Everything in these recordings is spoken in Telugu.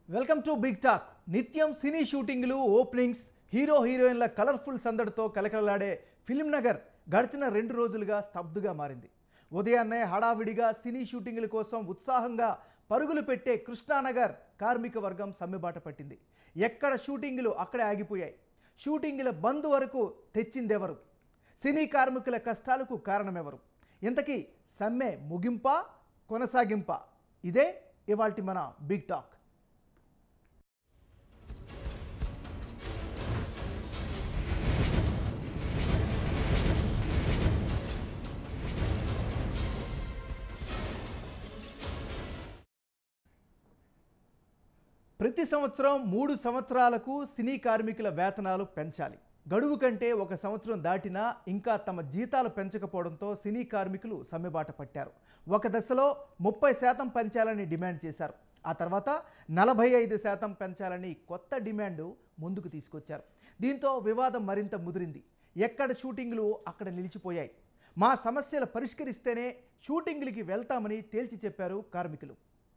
వెల్కమ్ టు బిగ్ టాక్ నిత్యం సినీ షూటింగ్లు ఓపెనింగ్స్ హీరో హీరోయిన్ల కలర్ఫుల్ సందడితో కలకలలాడే ఫిల్మ్ నగర్ గడిచిన రెండు రోజులుగా స్తబ్దుగా మారింది ఉదయాన్నే హడావిడిగా సినీ షూటింగ్ల కోసం ఉత్సాహంగా పరుగులు పెట్టే కృష్ణానగర్ కార్మిక వర్గం సమ్మెబాట పట్టింది ఎక్కడ షూటింగ్లు అక్కడే ఆగిపోయాయి షూటింగ్ల బంద్ వరకు తెచ్చిందెవరు సినీ కార్మికుల కష్టాలకు కారణమెవరు ఇంతకీ సమ్మె ముగింపా కొనసాగింపా ఇదే ఇవాల్టి మన బిగ్ టాక్ ప్రతి సంవత్సరం మూడు సంవత్సరాలకు సినీ కార్మికుల వేతనాలు పెంచాలి గడువు కంటే ఒక సంవత్సరం దాటినా ఇంకా తమ జీతాలు పెంచకపోవడంతో సినీ కార్మికులు సమ్మెబాట పట్టారు ఒక దశలో ముప్పై శాతం పెంచాలని డిమాండ్ చేశారు ఆ తర్వాత నలభై ఐదు శాతం పెంచాలని కొత్త డిమాండు ముందుకు తీసుకొచ్చారు దీంతో వివాదం మరింత ముదిరింది ఎక్కడ షూటింగ్లు అక్కడ నిలిచిపోయాయి మా సమస్యలు పరిష్కరిస్తేనే షూటింగ్లకి వెళ్తామని తేల్చి చెప్పారు కార్మికులు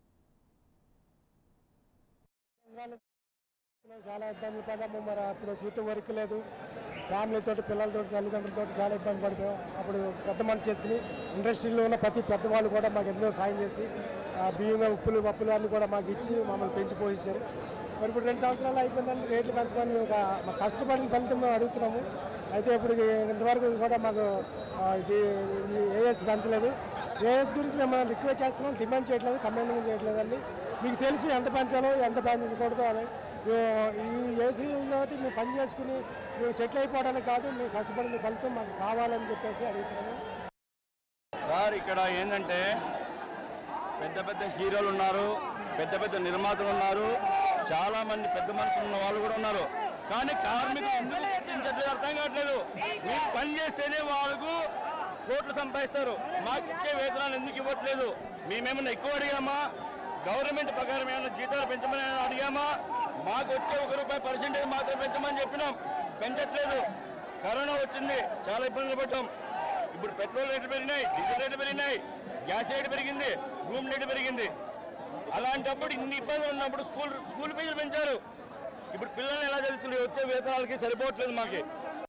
సంవత్సరాలు చాలా ఇబ్బందులు పడ్డాము మరి అప్పుడు చూస్తే వరకు లేదు ఫ్యామిలీతో పిల్లలతో తల్లిదండ్రులతో చాలా ఇబ్బంది పడిపోయాం అప్పుడు పెద్ద మనసు చేసుకుని ఇండస్ట్రీలో ఉన్న ప్రతి పెద్దవాళ్ళు కూడా మాకు ఎన్నో సాయం చేసి ఆ బియ్యం ఉప్పులు పప్పులు అన్నీ కూడా మాకు ఇచ్చి మమ్మల్ని పెంచి పోషించారు మరి ఇప్పుడు రెండు సంవత్సరాలు అయిపోయిందండి రేట్లు పెంచమని మేము ఒక మా కష్టపడిన ఫలితం మేము అడుగుతున్నాము అయితే ఇప్పుడు ఇంతవరకు కూడా మాకు ఆ, ఇది ఏఎస్ పెంచలేదు ఏఎస్ గురించి మేము రిక్వెస్ట్ చేస్తున్నాం డిమాండ్ చేయట్లేదు కమెండింగ్ చేయట్లేదండి మీకు తెలుసు ఎంత పెంచాలో ఎంత పెంచకూడదు అని మేము ఈ ఏసీ తోటి మేము పని చేసుకుని మేము చెట్లు అయిపోవడానికి కాదు మేము కష్టపడిన ఫలితం మాకు కావాలని చెప్పేసి అడుగుతున్నాము సార్ ఇక్కడ ఏంటంటే పెద్ద పెద్ద హీరోలు ఉన్నారు పెద్ద పెద్ద నిర్మాతలు ఉన్నారు చాలా మంది పెద్ద మనుషులు ఉన్న వాళ్ళు కూడా ఉన్నారు కానీ కార్మికులు ఎందుకు గుర్తించట్లేదు అర్థం కావట్లేదు మీరు పని చేస్తేనే వాళ్ళకు కోట్లు సంపాదిస్తారు మాకు ఇచ్చే వేతనాలు ఎందుకు ఇవ్వట్లేదు మేమేమన్నా ఎక్కువ అడిగామా గవర్నమెంట్ ప్రకారం ఏమైనా జీతాలు పెంచమని ఏమైనా అడిగామా మాకు వచ్చే ఒక రూపాయి పర్సెంటేజ్ మాత్రం పెంచమని చెప్పినాం పెంచట్లేదు కరోనా వచ్చింది చాలా ఇబ్బందులు పడ్డాం ఇప్పుడు పెట్రోల్ రేట్లు పెరిగినాయి డీజిల్ రేట్లు పెరిగినాయి గ్యాస్ రేటు పెరిగింది రూమ్ రేటు పెరిగింది అలాంటప్పుడు ఇన్ని ఇబ్బందులు ఉన్నప్పుడు స్కూల్ స్కూల్ ఫీజులు పెంచారు ఇప్పుడు పిల్లల్ని ఎలా చదువుతుంది వచ్చే వేతనాలకి సరిపోవట్లేదు మాకు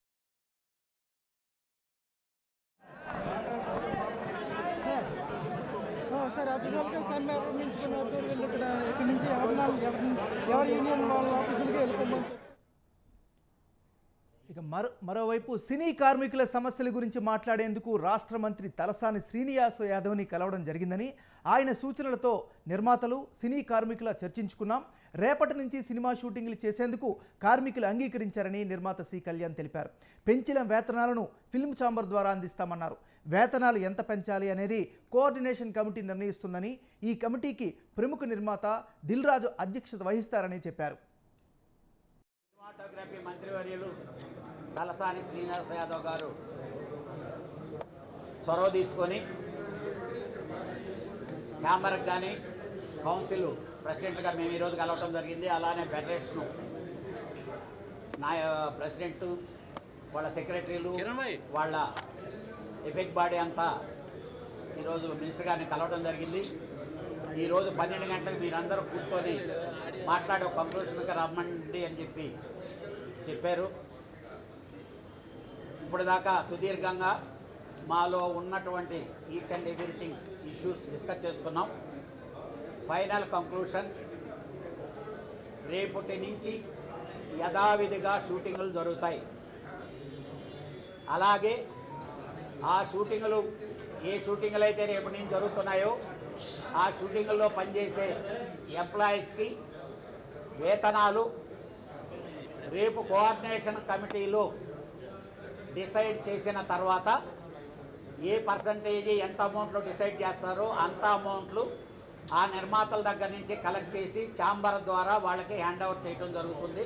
సార్ అఫీషియల్గా సమ్మె మించుకున్నారు సార్ వీళ్ళు ఇక్కడ ఇక్కడ నుంచి ఎవరినాలు ఎవరి యూనియన్ వాళ్ళ ఆఫీసులకి వెళ్ళిపోమని ఇక మరో మరోవైపు సినీ కార్మికుల సమస్యల గురించి మాట్లాడేందుకు రాష్ట్ర మంత్రి తలసాని శ్రీనివాస యాదవ్ని కలవడం జరిగిందని ఆయన సూచనలతో నిర్మాతలు సినీ కార్మికుల చర్చించుకున్నాం రేపటి నుంచి సినిమా షూటింగ్లు చేసేందుకు కార్మికులు అంగీకరించారని నిర్మాత సి కళ్యాణ్ తెలిపారు పెంచిన వేతనాలను ఫిల్మ్ ఛాంబర్ ద్వారా అందిస్తామన్నారు వేతనాలు ఎంత పెంచాలి అనేది కోఆర్డినేషన్ కమిటీ నిర్ణయిస్తుందని ఈ కమిటీకి ప్రముఖ నిర్మాత దిల్ రాజు అధ్యక్షత వహిస్తారని చెప్పారు సినిమాటోగ్రఫీ మంత్రివర్యులు తలసాని శ్రీనివాస యాదవ్ గారు చొరవ తీసుకొని ఛాంబర్కి కానీ కౌన్సిల్ ప్రెసిడెంట్గా మేము ఈరోజు కలవటం జరిగింది అలానే ఫెడరేషను నా ప్రెసిడెంట్ వాళ్ళ సెక్రటరీలు వాళ్ళ ఎఫెక్ట్ బాడీ అంతా ఈరోజు మినిస్టర్ గారిని కలవడం జరిగింది ఈరోజు పన్నెండు గంటలకు మీరందరూ కూర్చొని మాట్లాడే ఒక కంక్లూషన్కి రమ్మండి అని చెప్పి చెప్పారు ఇప్పుడు దాకా సుదీర్ఘంగా మాలో ఉన్నటువంటి each and everything issues discuss చేసుకున్నాం ఫైనల్ కంక్లూషన్ రేపటి నుంచి యథావిధిగా షూటింగులు జరుగుతాయి అలాగే ఆ షూటింగులు ఏ షూటింగులు అయితే రేపటి నుంచి జరుగుతున్నాయో ఆ షూటింగుల్లో పనిచేసే ఎంప్లాయీస్కి వేతనాలు రేపు కోఆర్డినేషన్ కమిటీలో డిసైడ్ చేసిన తర్వాత ఏ పర్సంటేజ్ ఎంత అమౌంట్లో డిసైడ్ చేస్తారో అంత అమౌంట్లు ఆ నిర్మాతల దగ్గర నుంచి కలెక్ట్ చేసి ఛాంబర్ ద్వారా వాళ్ళకి హ్యాండ్ ఓవర్ చేయడం జరుగుతుంది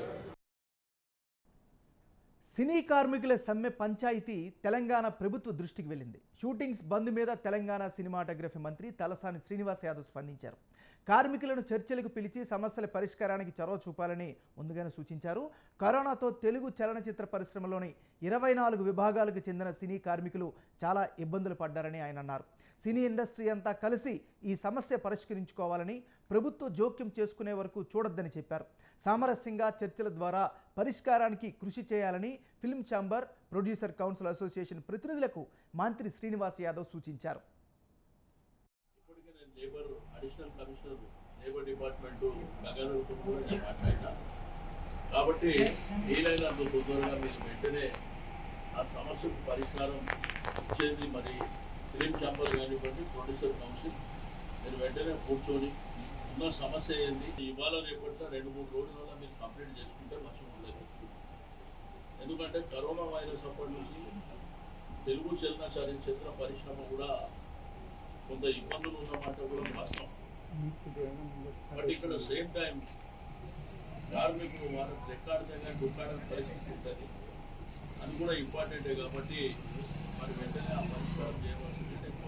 సినీ కార్మికుల సమ్మె పంచాయతీ తెలంగాణ ప్రభుత్వ దృష్టికి వెళ్ళింది షూటింగ్స్ బంద్ మీద తెలంగాణ సినిమాటోగ్రఫీ మంత్రి తలసాని శ్రీనివాస్ యాదవ్ స్పందించారు కార్మికులను చర్చలకు పిలిచి సమస్యల పరిష్కారానికి చొరవ చూపాలని ముందుగానే సూచించారు కరోనాతో తెలుగు చలనచిత్ర పరిశ్రమలోని ఇరవై నాలుగు విభాగాలకు చెందిన సినీ కార్మికులు చాలా ఇబ్బందులు పడ్డారని ఆయన అన్నారు సినీ ఇండస్ట్రీ అంతా కలిసి ఈ సమస్య పరిష్కరించుకోవాలని ప్రభుత్వ జోక్యం చేసుకునే వరకు చూడొద్దని చెప్పారు సామరస్యంగా చర్చల ద్వారా పరిష్కారానికి కృషి చేయాలని film chamber producer council association ప్రతినిధులకు మంత్రి శ్రీనివాస్ యాదవ్ సూచించారు ఇప్పటికే నేను labour additional commissioner labour department గంగాధర్తో కూడా నేను మాట్లాడినా కాబట్టి వీలైనంత తొందరగా మీరు వెంటనే ఆ సమస్యకు పరిష్కారం ఇచ్చేది మరి ఫిలిం ఛాంబర్ కానివ్వండి ప్రొడ్యూసర్ కౌన్సిల్ మీరు వెంటనే కూర్చొని ఉన్న సమస్య ఏంది ఇవాళ రేపట్లో రెండు మూడు రోజులలో మీరు కంప్లీట్ చేసుకుంటే మంచిగా ఉండేది ఎందుకంటే కరోనా వైరస్ అప్పటి నుంచి తెలుగు చలనచారి చిత్ర పరిశ్రమ కూడా కొంత ఇబ్బందులు ఉన్నమాట కూడా వాస్తవం బట్ ఇక్కడ సేమ్ టైం కార్మికులు వాళ్ళకి రెక్కాడితే కానీ దుక్కాడని పరిస్థితి ఉంటుంది అది కూడా ఇంపార్టెంటే కాబట్టి మరి వెంటనే ఆ పరిష్కారం చేయవలసింది ఎక్కువ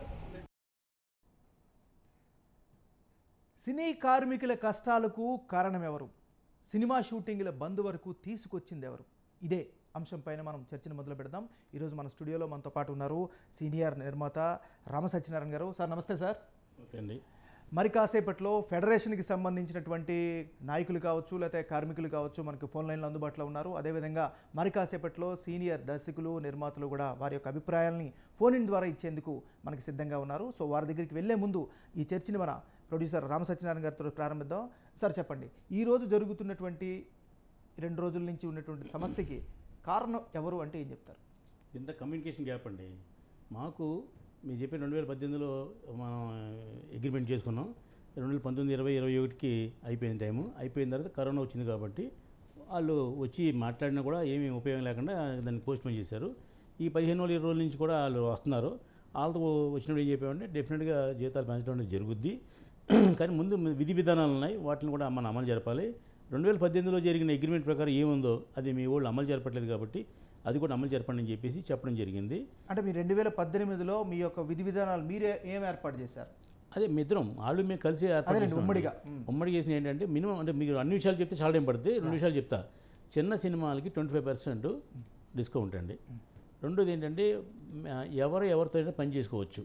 సినీ కార్మికుల కష్టాలకు కారణమెవరు సినిమా షూటింగ్ల బంద్ వరకు తీసుకొచ్చింది ఎవరు ఇదే అంశంపైన మనం చర్చను మొదలు పెడదాం ఈరోజు మన స్టూడియోలో మనతో పాటు ఉన్నారు సీనియర్ నిర్మాత రామ సత్యనారాయణ గారు సార్ నమస్తే సార్ ఓకే అండి మరి కాసేపట్లో ఫెడరేషన్కి సంబంధించినటువంటి నాయకులు కావచ్చు లేకపోతే కార్మికులు కావచ్చు మనకు ఫోన్ లైన్లో అందుబాటులో ఉన్నారు అదేవిధంగా మరి కాసేపట్లో సీనియర్ దర్శకులు నిర్మాతలు కూడా వారి యొక్క అభిప్రాయాల్ని ఫోన్ ఇన్ ద్వారా ఇచ్చేందుకు మనకి సిద్ధంగా ఉన్నారు సో వారి దగ్గరికి వెళ్ళే ముందు ఈ చర్చని మన ప్రొడ్యూసర్ రామ సత్యనారాయణ గారితో ప్రారంభిద్దాం సార్ చెప్పండి ఈ రోజు జరుగుతున్నటువంటి రెండు రోజుల నుంచి ఉన్నటువంటి సమస్యకి కారణం ఎవరు అంటే ఏం చెప్తారు ఇంత కమ్యూనికేషన్ గ్యాప్ అండి మాకు మీరు చెప్పిన రెండు వేల పద్దెనిమిదిలో మనం అగ్రిమెంట్ చేసుకున్నాం రెండు వేల పంతొమ్మిది ఇరవై ఇరవై ఒకటికి అయిపోయింది టైము అయిపోయిన తర్వాత కరోనా వచ్చింది కాబట్టి వాళ్ళు వచ్చి మాట్లాడినా కూడా ఏమీ ఉపయోగం లేకుండా దాన్ని పోస్ట్ పోన్ చేశారు ఈ పదిహేను రోజులు ఇరవై రోజుల నుంచి కూడా వాళ్ళు వస్తున్నారు వాళ్ళతో వచ్చినప్పుడు ఏం చెప్పామంటే డెఫినెట్గా జీతాలు పెంచడం అనేది జరుగుద్ది కానీ ముందు విధి విధానాలు ఉన్నాయి వాటిని కూడా మనం అమలు జరపాలి రెండు వేల పద్దెనిమిదిలో జరిగిన అగ్రిమెంట్ ప్రకారం ఏముందో అది మీ వాళ్ళు అమలు జరపట్లేదు కాబట్టి అది కూడా అమలు జరపండి అని చెప్పేసి చెప్పడం జరిగింది అంటే మీ రెండు వేల పద్దెనిమిదిలో మీ యొక్క విధి విధానాలు మీరే ఏం ఏర్పాటు చేశారు అదే మిత్రం వాళ్ళు మేము కలిసి ఏర్పాటు అదేలేండి, చేసుకున్నాం. ఉమ్మడిగా. ఉమ్మడి చేసిన ఏంటంటే మినిమం అంటే మీరు అన్ని విషయాలు చెప్తే చాలా టైం పడుతుంది రెండు విషయాలు చెప్తా చిన్న సినిమాలకి ట్వంటీ ఫైవ్ పర్సెంట్ డిస్కౌంట్ అండి రెండోది ఏంటంటే మ- ఎవరు ఎవరితో అయినా పని చేసుకోవచ్చు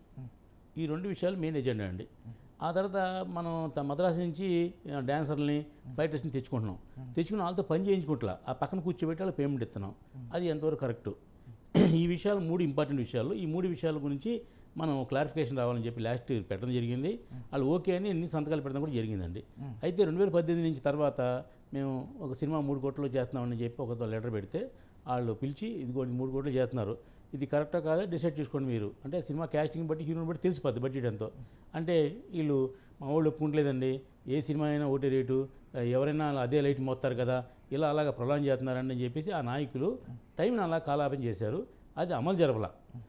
ఈ రెండు విషయాలు మెయిన్ ఎజెండా అండి ఆ తర్వాత మనం త- మద్రాసు నుంచి ఆ, డాన్సర్ని ఫైటర్స్ని తెచ్చుకుంటున్నాం తెచ్చుకుని వాళ్ళతో పని చేయించుకుంటా ఆ పక్కన కూర్చోబెట్టి వాళ్ళు పేమెంట్ ఇస్తున్నాం అది ఎంతవరకు కరెక్టు ఈ విషయాలు మూడు ఇంపార్టెంట్ విషయాలు ఈ మూడు విషయాల గురించి మనం క్లారిఫికేషన్ రావాలని చెప్పి లాస్ట్ పెట్టడం జరిగింది వాళ్ళు ఓకే అని ఎన్ని సంతకాలు పెట్టడం కూడా జరిగిందండి అయితే రెండు వేల పద్దెనిమిది నుంచి తర్వాత మేము ఒక సినిమా మూడు కోట్లు చేస్తున్నామని చెప్పి ఒక లెటర్ పెడితే వాళ్ళు పిలిచి ఇదిగో ఈ మూడు కోట్లు చేస్తున్నారు ఇది కరెక్టా కాదా డిసైడ్ చేసుకోండి మీరు అంటే సినిమా క్యాస్టింగ్ బట్టి హీరోని బట్టి తెలిసిపోద్ది బడ్జెట్ ఎంతో అంటే వీళ్ళు మా వాళ్ళు ఒప్పుకుంటలేదండి ఏ సినిమా అయినా ఒకటే రేటు ఎవరైనా అదే లైట్ మోస్తారు కదా ఇలా అలాగా ప్రొలాన్ చేస్తున్నారండి అని చెప్పేసి ఆ నాయకులు టైంని అలా కాలాపం చేశారు అది అమలు జరపల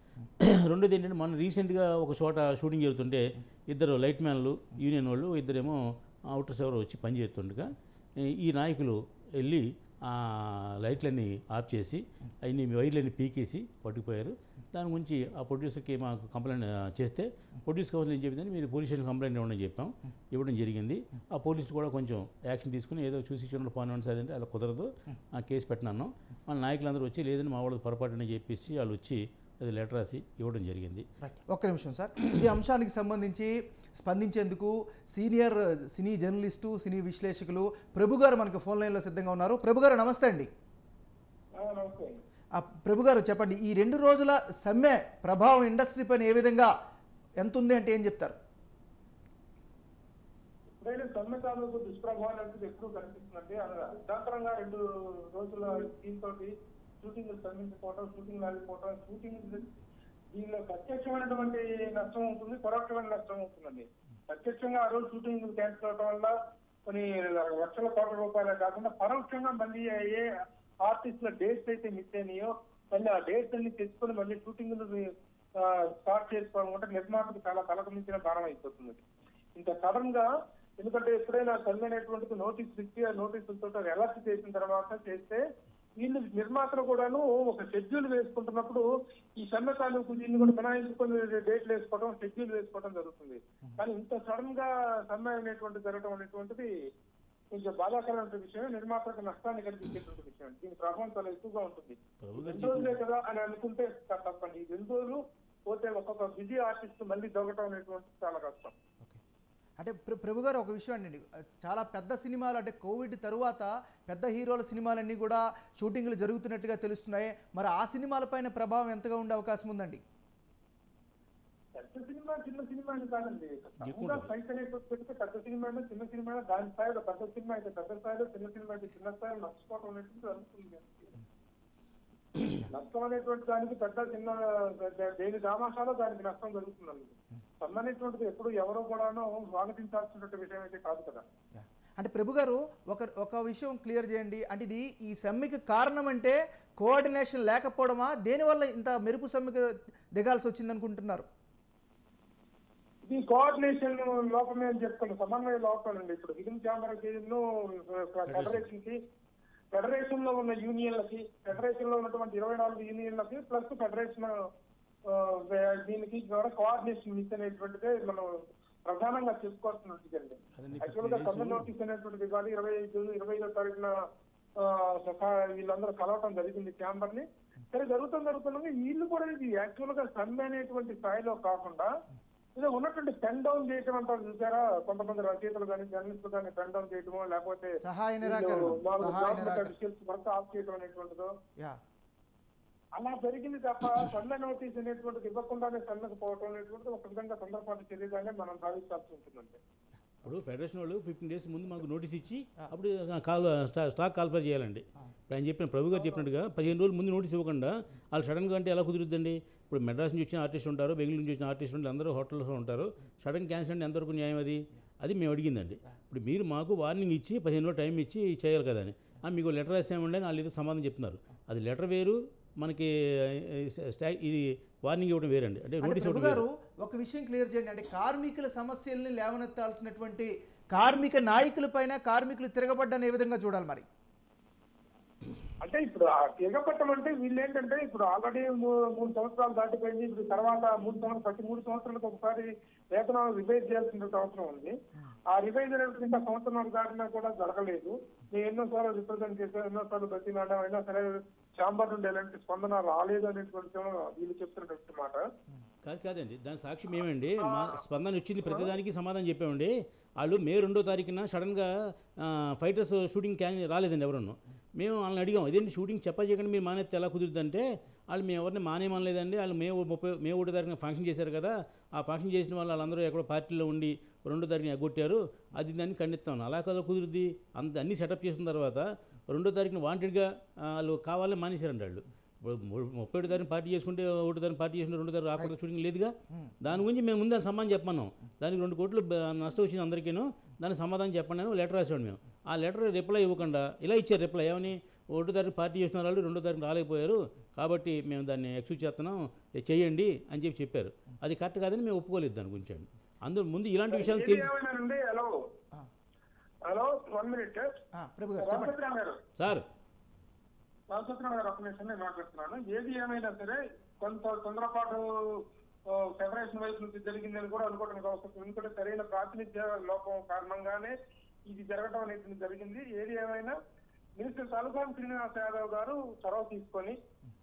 రెండోది ఏంటంటే మనం రీసెంట్గా ఒక చోట షూటింగ్ జరుగుతుంటే ఇద్దరు లైట్ మ్యాన్లు యూనియన్ వాళ్ళు ఇద్దరేమో అవుటర్స్ ఎవరు వచ్చి పని చేస్తుండగా ఈ- ఈ నాయకులు వెళ్ళి ఆ లైట్లన్నీ ఆఫ్ చేసి అవన్నీ వైర్లన్నీ పీకేసి పట్టుకుపోయారు దాని గురించి ఆ ప్రొడ్యూసర్కి మాకు కంప్లైంట్ ఆ, చేస్తే ప్రొడ్యూస్ కౌన్సిల్ ఏం చెప్పిందని మీరు పోలీస్ స్టేషన్ కంప్లైంట్ ఇవ్వడం చెప్పాం ఇవ్వడం జరిగింది ఆ పోలీసులు కూడా కొంచెం యాక్షన్ తీసుకుని ఏదో చూసి చూడండి పోనీ సార్ అంటే అలా కుదరదు ఆ కేసు పెట్టినాను మన నాయకులందరూ వచ్చి లేదని మా వాళ్ళది పొరపాటు అని చెప్పేసి వాళ్ళు వచ్చి అది లెటర్ రాసి ఇవ్వడం జరిగింది ఒక్క నిమిషం సార్ ఈ అంశానికి సంబంధించి స్పందించేందుకు సీనియర్ సినీ జర్నలిస్టు సినీ విశ్లేషకులు ప్రభు గారు మనకు ఫోన్ లైన్లో సిద్ధంగా ఉన్నారు ప్రభు గారు నమస్తే అండి నమస్తే ఆ ప్రభు గారు చెప్పండి ఈ రెండు రోజుల సమ్మె ప్రభావం ఇండస్ట్రీ పైన ఏ విధంగా ఎంత ఉంది అంటే ఏం చెప్తారు ఇప్పుడైతే సమ్మె తాలూకు దుష్ప్రభావం అనేది ఎప్పుడు కనిపిస్తుందండి అనగా అర్ధాంతరంగా రెండు రోజుల దీంతో షూటింగ్ స్తంభించిపోవటం షూటింగ్ ఆగిపోవటం షూటింగ్ దీనిలో ప్రత్యక్షమైనటువంటి నష్టం ఉంటుంది పరోక్షమైన నష్టం ఉంటుందండి ప్రత్యక్షంగా ఆ రోజు షూటింగ్ క్యాన్సిల్ అవడం వల్ల కొన్ని లక్షల కోట్ల రూపాయలే కాకుండా పరోక్షంగా మళ్ళీ ఏ ఆర్టిస్టుల డేట్స్ అయితే మిస్ అయినాయో మళ్ళీ ఆ డేట్స్ అన్ని తెచ్చుకొని మళ్ళీ షూటింగ్ స్టార్ట్ చేసుకోవడం అంటే నిర్మాతకు చాలా తలకమించిన భారం అయిపోతుంది ఇంత సడన్ గా ఎందుకంటే ఎప్పుడైనా సమ్మె అనేటువంటిది నోటీస్ ఇచ్చి ఆ నోటీసులతో అలర్ట్ చేసిన తర్వాత చేస్తే వీళ్ళు నిర్మాతలు కూడాను ఒక షెడ్యూల్ వేసుకుంటున్నప్పుడు ఈ సమ్మె తాలూకు దీన్ని కూడా మినహాయించుకొని డేట్లు వేసుకోవడం షెడ్యూల్ వేసుకోవడం జరుగుతుంది కానీ ఇంత సడన్ గా సమ్మె అనేటువంటి జరగడం అనేటువంటిది కొంచెం బాధాకరమైన విషయం నిర్మాతలకు నష్టాన్ని కలిగించేటువంటి విషయం దీని ప్రభావం చాలా ఎక్కువగా ఉంటుంది ప్రభు గారు రెండు రోజులే కదా అని అనుకుంటే తప్పండి ఈ రెండు రోజులు పోతే ఒక్కొక్క బిజీ ఆర్టిస్ట్ మళ్ళీ దొరకటం అనేటువంటిది చాలా కష్టం ఓకే అంటే ప్ర- ప్రభు గారు ఒక విషయం అండి చాలా పెద్ద సినిమాలు అంటే కోవిడ్ తరువాత పెద్ద హీరోల సినిమాలన్నీ కూడా షూటింగ్లు జరుగుతున్నట్టుగా తెలుస్తున్నాయి మరి ఆ సినిమాలపైన ప్రభావం ఎంతగా ఉండే అవకాశం ఉందండి పెద్ద సినిమా చిన్న సినిమా అని కాదండి ఎక్కువ తక్కువగా సైజ్ అనేటువంటి పెడితే పెద్ద సినిమా అయినా చిన్న సినిమా అయినా దాని స్థాయిలో పెద్ద సినిమా అయితే పెద్ద స్థాయిలో చిన్న సినిమా అయితే చిన్న స్థాయిలో నష్టపోవడం అనేటువంటి జరుగుతుంది నష్టం అనేటువంటి దానికి పెద్ద చిన్న దే- దేని దామాషాలో దానికి నష్టం జరుగుతుందండి సమ్మె అనేటువంటిది ఎప్పుడు ఎవరో కూడాను స్వాగతించాల్సినటువంటి విషయం అయితే కాదు కదా యా. అంటే ప్రభు గారు ఒక ఒక విషయం క్లియర్ చేయండి అంటే ఇది ఈ సమ్మెకి కారణం అంటే కోఆర్డినేషన్ లేకపోవడమా దేనివల్ల ఇంత మెరుపు సమ్మెకి దిగాల్సి వచ్చింది అనుకుంటున్నారు ఇది కోఆర్డినేషన్ లోపమే అని చెప్తాను సమన్వయ లోపం అండి ఇప్పుడు ఫిలిం ఛాంబర్ ఫెడరేషన్ కి ఫెడరేషన్ లో ఉన్న యూనియన్లకి ఫెడరేషన్ లో ఉన్నటువంటి ఇరవై నాలుగు యూనియన్లకి ప్లస్ ఫెడరేషన్ ఆ, వే- దీనికి కూడా కోఆర్డినేషన్ మిస్ అనేటువంటిదే మనం ప్రధానంగా చెప్పుకోవాల్సినది అండి అదండి యాక్చువల్ గా సమ్మె నోటీస్ అనేటువంటిది ఇవ్వాలి ఇరవై ఐదు ఇరవై ఐదో తారీఖున ఆ, సహా- వీళ్ళందరూ కలవటం జరిగింది ఛాంబర్ ని సరే జరుగుతుంది జరుగుతుండగా వీళ్ళు కూడా ఇది యాక్చువల్ గా సమ్మె అనేటువంటి స్థాయిలో కాకుండా ఇది ఉన్నటువంటి పెన్ డౌన్ చేయటం అంటారు చూసారా కొంతమంది రచయితలు కానీ జర్నలిస్టులు కానీ పెన్ డౌన్ చేయటమో లేకపోతే సహాయ వీళ్ళు నిరాకరణ నాలుగు సహాయ government నిరాకరణ officials వర్క్ ఆఫ్ చేయటం అనేటువంటిదో యా అలా జరిగింది తప్ప సమ్మె నోటీస్ అనేటువంటిది ఇవ్వకుండానే సమ్మెకు పోవటం అనేటువంటిది ఒక విధంగా తొందరపాటు చర్యగానే మనం భావించాల్సి ఉంటుందండి ఇప్పుడు ఫెడరేషన్ వాళ్ళు ఫిఫ్టీన్ డేస్ ముందు మాకు నోటీస్ ఇచ్చి అప్పుడు కాల్ స్టా స్టాక్ కాల్ఫర్ చేయాలండి ఇప్పుడు ఆయన చెప్పిన ప్రభు గారు చెప్పినట్టుగా పదిహేను రోజులు ముందు నోటీస్ ఇవ్వకుండా వాళ్ళు సడన్గా అంటే ఎలా కుదురుద్దండి ఇప్పుడు మెడ్రాస్ నుంచి వచ్చిన ఆర్టిస్ట్ ఉంటారు బెంగళూరు నుంచి వచ్చిన ఆర్టిస్ట్ ఉంటారు అందరూ హోటల్స్లో ఉంటారు సడన్ క్యాన్సిల్ అంటే ఎంతవరకు న్యాయం అది అది మేము అడిగిందండి ఇప్పుడు మీరు మాకు వార్నింగ్ ఇచ్చి పదిహేను రోజులు టైం ఇచ్చి చేయాలి కదా అని "ఆ, మీకు లెటర్ రాసామండి అని వాళ్ళు ఏదో సమాధానం చెప్తున్నారు అది లెటర్ వేరు మనకి స్టా ఇది వార్నింగ్ ఇవ్వడం వేరండి అంటే అంటే నోటీస్ ప్రభు ఇవ్వడం గారు వేరు ఒక విషయం క్లియర్ చేయండి అంటే కార్మికుల సమస్యల్ని లేవనెత్తాల్సినటువంటి కార్మిక నాయకులపైన కార్మికులు తిరగబడ్డాన్ని ఏ విధంగా చూడాలి మరి అంటే ఇప్పుడు ఆ తిరగపట్టం అంటే వీళ్ళు ఏంటంటే ఇప్పుడు ఆల్రెడీ మూడు సంవత్సరాలు దాటిపోయింది ఇప్పుడు తర్వాత మూడు సంవత్సరాలు ప్రతి మూడు సంవత్సరాలకు ఒకసారి వేతనాలు రివైజ్ చేయాల్సిన అవసరం ఉంది ఆ రివైజ్ అనేది ఇంకా సంవత్సరాలు దాటినా కూడా జరగలేదు నేను ఎన్నోసార్లు రిప్రజెంట్ చేశాను ఎన్నోసార్లు బతినాడా అయినా సరే ఛాంబర్ నుండి ఎలాంటి స్పందన రాలేదు అనేటువంటి వీళ్ళు చెప్తున్నటువంటి మాట కాదు కాదండి దాని సాక్ష్యం ఏమండి మా స్పందన వచ్చింది ప్రతిదానికి సమాధానం చెప్పామండి వాళ్ళు మే రెండో తారీఖున సడన్గా ఆ, ఫైటర్స్ షూటింగ్ క్యాన్ రాలేదండి ఎవరన్నా మేము వాళ్ళని అడిగాం ఇదేంటి షూటింగ్ చెప్పా చేయకుండా మీరు మానేస్తే ఎలా కుదురుతుందంటే వాళ్ళు మేము ఎవరిని మానేమనలేదండి వాళ్ళు మే ముప్పై మే ఒకటో తారీఖున ఫంక్షన్ చేశారు కదా ఆ ఫంక్షన్ చేసిన వాళ్ళు వాళ్ళందరూ ఎక్కడో పార్టీలో ఉండి రెండో తారీఖున ఎగ్గొట్టారు అది దాన్ని ఖండిస్తాం అలా కదా కుదురుద్ది అంత అన్ని సెటప్ చేసిన తర్వాత రెండో తారీఖున వాంటెడ్గా వాళ్ళు కావాలని మానేశారండి వాళ్ళు ఇప్పుడు ము- ముప్పై ఒకటి తారీఖు పార్టీ చేసుకుంటే ఒకటో తారీఖు పార్టీ చేసుకుంటే రెండో తారీఖు రాకూడదు షూటింగ్ లేదుగా దాని గురించి మేము ముందు దాని సమాధానం చెప్పమన్నాం దానికి రెండు కోట్లు బ- నష్టం వచ్చింది అందరికీను దానికి సమాధానం చెప్పండి అని లెటర్ రాసాడు మేము ఆ లెటర్ రిప్లై ఇవ్వకుండా ఇలా ఇచ్చారు రిప్లై ఏమని ఒకటో తారీఖు పార్టీ చేసిన వాళ్ళు రెండో తారీఖు రాలేకపోయారు కాబట్టి మేము దాన్ని ఎక్స్క్యూజ్ చేస్తున్నాం ఇది చేయండి అని చెప్పి చెప్పారు అది కరెక్ట్ కాదని మేము ఒప్పుకోలేదు దాని గురించి అండి అందరూ ముందు ఇలాంటి విషయాలు ఏది తెలిసి ఏమైనానండి hello ah, hello one minute ah, Prabhu గారు చెప్పండి రామచంద్రరావు గారు సార్ రామచంద్రరావు గారు ఒక నిమిషం నేను మాట్లాడుతున్నాను ఏది ఏమైనా సరే కొంత తొందరపాటు ఆ, ఫెడరేషన్ వైపు నుంచి జరిగిందని కూడా అనుకోవడానికి అవసరం ఎందుకంటే సరైన ప్రాతినిధ్య లోపం కారణంగానే ఇది జరగడం అనేది జరిగింది ఏది ఏమైనా మినిస్టర్ తలసాని శ్రీనివాస్ యాదవ్ గారు చొరవ తీసుకొని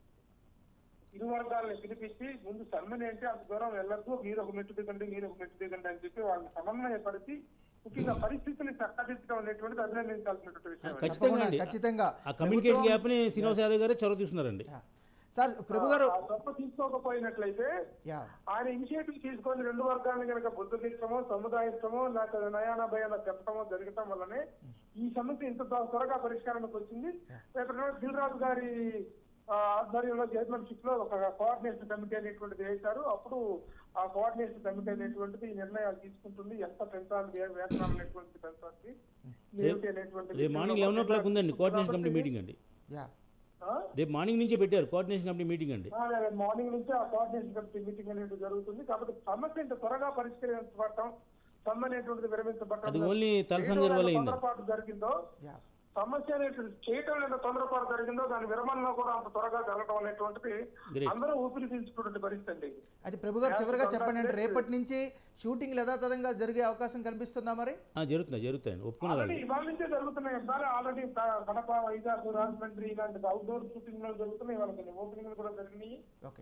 ఇరు వర్గాలని పిలిపించి ముందు సమ్మెని ఏంటి అంత దూరం వెళ్ళొద్దు మీరు ఒక మెట్టు దిగండి మీరు ఒక మెట్టు దిగండి అని చెప్పి వాళ్ళని సమన్వయపరిచి ముఖ్యంగా పరిస్థితుల్ని చక్కదిద్దడం అనేటువంటిది అభినందించాల్సినటువంటి విషయం అండి. ఖచ్చితంగా అండి ఖచ్చితంగా ఆ కమ్యూనికేషన్ గ్యాప్ని శ్రీనివాస్ యాదవ్ గారే చొరవ తీసుకున్నారండి యా. సార్ ప్రభు గారు ఆ తప్పు తీసుకోకపోయినట్లయితే యా ఆయన ఇనిషియేటివ్ తీసుకొని రెండు వర్గాలను కనుక బుద్ధగించడమో సముదాయించడమో లేక నయానా భయాన చెప్పడమో జరగటం వల్లనే ఈ సమస్య ఇంత త్వ- త్వరగా పరిష్కారానికి వచ్చింది రేపటి రోజు దిల్ రాజు గారి ఆ, ఆధ్వర్యంలో చైర్మన్షిప్ లో ఒక కోఆర్డినేషన్ కమిటీ అనేటువంటిది వేశారు అప్పుడు ఆ కోఆర్డినేషన్ కమిటీ అనేటువంటిది ఈ నిర్ణయాలు తీసుకుంటుంది ఎంత పెంచాలి వే- వేతనాలు అనేటువంటిది పెంచాలి ఏమిటి అనేటువంటిది రేపు మార్నింగ్ లెవెన్ ఓ క్లాక్ ఉందండి కోఆర్డినేషన్ కమిటీ మీటింగ్ అండి యా ఆ? రేపు మార్నింగ్ నుంచే పెట్టారు కోఆర్డినేషన్ కమిటీ మీటింగ్ అండి ఆ, మార్నింగ్ నుంచి ఆ కోఆర్డినేషన్ కమిటీ మీటింగ్ అనేది జరుగుతుంది కాబట్టి సమస్య ఇంత త్వరగా పరిష్కరించబడటం సమ్మె అనేటువంటిది విరమించబడటం అది ఓన్లీ తలసాని గారి వల్ల అయింది తొందరపాటు జరిగిందో యా సమస్య అనేటువంటి చేయటం ఎంత తొందరపాటు జరిగిందో దాని విరమణలో కూడా అంత త్వరగా జరగడం అనేటువంటిది Great. అందరూ ఊపిరి పీల్చుకున్నటువంటి పరిస్థితి అండి అయితే ప్రభు గారు చివరిగా చెప్పండి అంటే రేపటి నుంచి షూటింగ్ యథాతథంగా జరిగే అవకాశం కనిపిస్తుందా మరి ఆ, జరుగుతున్నాయి జరుగుతాయండి ఒప్పుకున్నారు ఆల్రెడీ వాళ్ళు ఇవాళ నుంచే జరుగుతున్నాయి సార్ ఆల్రెడీ కడప వైజాగ్ రాజమండ్రి ఇలాంటి అవుట్డోర్ షూటింగ్ జరుగుతున్నాయి వాళ్ళకి ఓపెనింగ్ కూడా జరిగినాయి ఓకే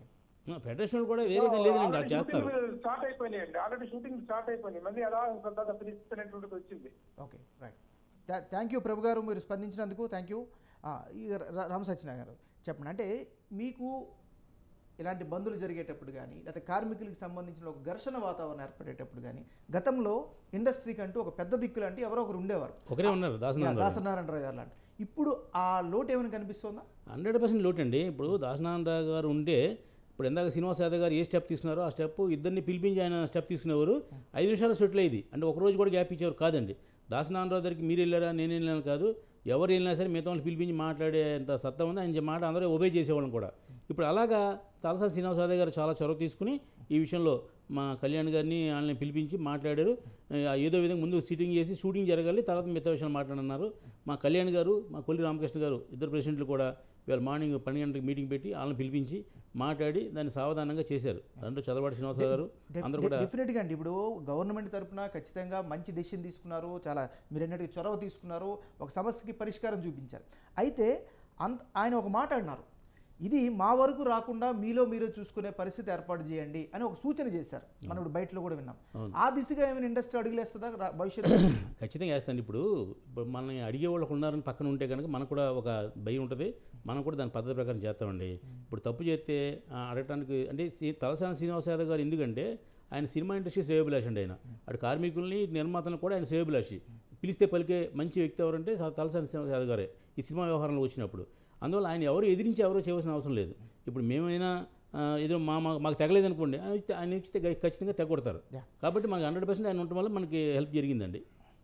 ఫెడరేషన్ కూడా వేరేది లేదండి అది చేస్తారు స్టార్ట్ అయిపోయినాయండి ఆల్రెడీ షూటింగ్ స్టార్ట్ అయిపోయినాయి మళ్ళీ అలా పెద్దగా పిలుస్తున్నటువంటిది వచ్చింది okay right thank you Prabhu garu మీరు స్పందించినందుకు థ్యాంక్ యూ ఈ ర- రామ సత్యనారాయణ గారు చెప్పండి అంటే మీకు ఇలాంటి బంధులు జరిగేటప్పుడు కానీ లేకపోతే కార్మికులకు సంబంధించిన ఒక ఘర్షణ వాతావరణం ఏర్పడేటప్పుడు కానీ గతంలో ఇండస్ట్రీకి అంటూ ఒక పెద్ద దిక్కులు అంటే ఎవరో ఒకరు ఉండేవారు ఒకరే ఉన్నారు దాసనారాయణ దాసనారాయణరావు గారు లాంటి ఇప్పుడు ఆ లోటు ఏమైనా కనిపిస్తుందా హండ్రెడ్ పర్సెంట్ లోటు అండి ఇప్పుడు దాసనారాయణ గారు ఉంటే ఇప్పుడు ఇందాక శ్రీనివాస్ యాదవ్ గారు ఏ స్టెప్ తీసుకున్నారో ఆ స్టెప్ ఇద్దరిని పిలిపించి ఆయన స్టెప్ తీసుకునేవారు ఐదు నిమిషాలు సెటిల్ అయ్యింది అంటే ఒక రోజు కూడా గ్యాప్ ఇచ్చేవారు కాదండి దాసనారాయణరావు దగ్గరికి మీరు వెళ్ళారా నేను వెళ్ళాను కాదు ఎవరు వెళ్ళినా సరే మిగతా వాళ్ళు పిలిపించి మాట్లాడేంత సత్తా ఉంది ఆయన మాట అందరూ ఒబే చేసేవాళ్ళం కూడా ఇప్పుడు అలాగా తలసాని శ్రీనివాస్ యాదవ్ గారు చాలా చొరవ తీసుకుని ఈ విషయంలో మా కళ్యాణ్ గారిని వాళ్ళని పిలిపించి మాట్లాడారు ఆ, ఏదో విధంగా ముందు సిట్టింగ్ చేసి షూటింగ్ జరగాలి తర్వాత మిగతా విషయాలు మాట్లాడన్నారు మా కళ్యాణ్ గారు మా కొల్లి రామకృష్ణ గారు ఇద్దరు ప్రెసిడెంట్లు కూడా ఇవాళ మార్నింగ్ పన్నెండు గంటలకు మీటింగ్ పెట్టి వాళ్ళని పిలిపించి మాట్లాడి దాన్ని సావధానంగా చేశారు దాంట్లో చదవాడి శ్రీనివాసరావు గారు అందరూ కూడా డెఫినెట్గా అండి ఇప్పుడు గవర్నమెంట్ తరపున ఖచ్చితంగా మంచి డెసిషన్ తీసుకున్నారు చాలా మీరు అన్నట్టుగా చొరవ తీసుకున్నారు ఒక సమస్యకి పరిష్కారం చూపించారు అయితే అంత ఆయన ఒక మాట అన్నారు ఇది మా వరకు రాకుండా మీలో మీరు చూసుకునే పరిస్థితి ఏర్పాటు చేయండి అని ఒక సూచన చేశారు మనం ఇప్పుడు బయటలో కూడా విన్నాం ఆ దిశగా ఏమైనా ఇండస్ట్రీ అడుగులేస్తుందా రా- భవిష్యత్తులో ఖచ్చితంగా వేస్తాను ఇప్పుడు ఇప్పుడు మనల్ని అడిగే వాళ్ళకు ఉన్నారని పక్కన ఉంటే కనుక మనకు కూడా ఒక భయం ఉంటుంది మనం కూడా దాని పద్ధతి ప్రకారం చేస్తామండి ఇప్పుడు తప్పు చేస్తే ఆ, అడగటానికి అంటే శ్రీ- తలసాని శ్రీనివాస యాదవ్ గారు ఎందుకంటే ఆయన సినిమా ఇండస్ట్రీ శ్రేయభిలాషి అండి ఆయన అటు కార్మికుల్ని నిర్మాతలను కూడా ఆయన శ్రేయభిలాషి పిలిస్తే పలికే మంచి వ్యక్తి ఎవరంటే త- తలసాని శ్రీనివాస యాదవ్ గారే ఈ సినిమా వ్యవహారంలో వచ్చినప్పుడు అందువల్ల ఆయన ఎవరు ఎదిరించి ఎవరో చేయవలసిన అవసరం లేదు ఇప్పుడు మేమైనా ఆ, ఏదో మా మా- మాకు తెగలేదు అనుకోండి ఆయన ఇస్తే- ఆయన ఇస్తే గ- ఖచ్చితంగా తెగొడతారు కాబట్టి మనకి హండ్రెడ్ పర్సెంట్ ఆయన ఉండటం వల్ల మనకి హెల్ప్ జరిగిందండి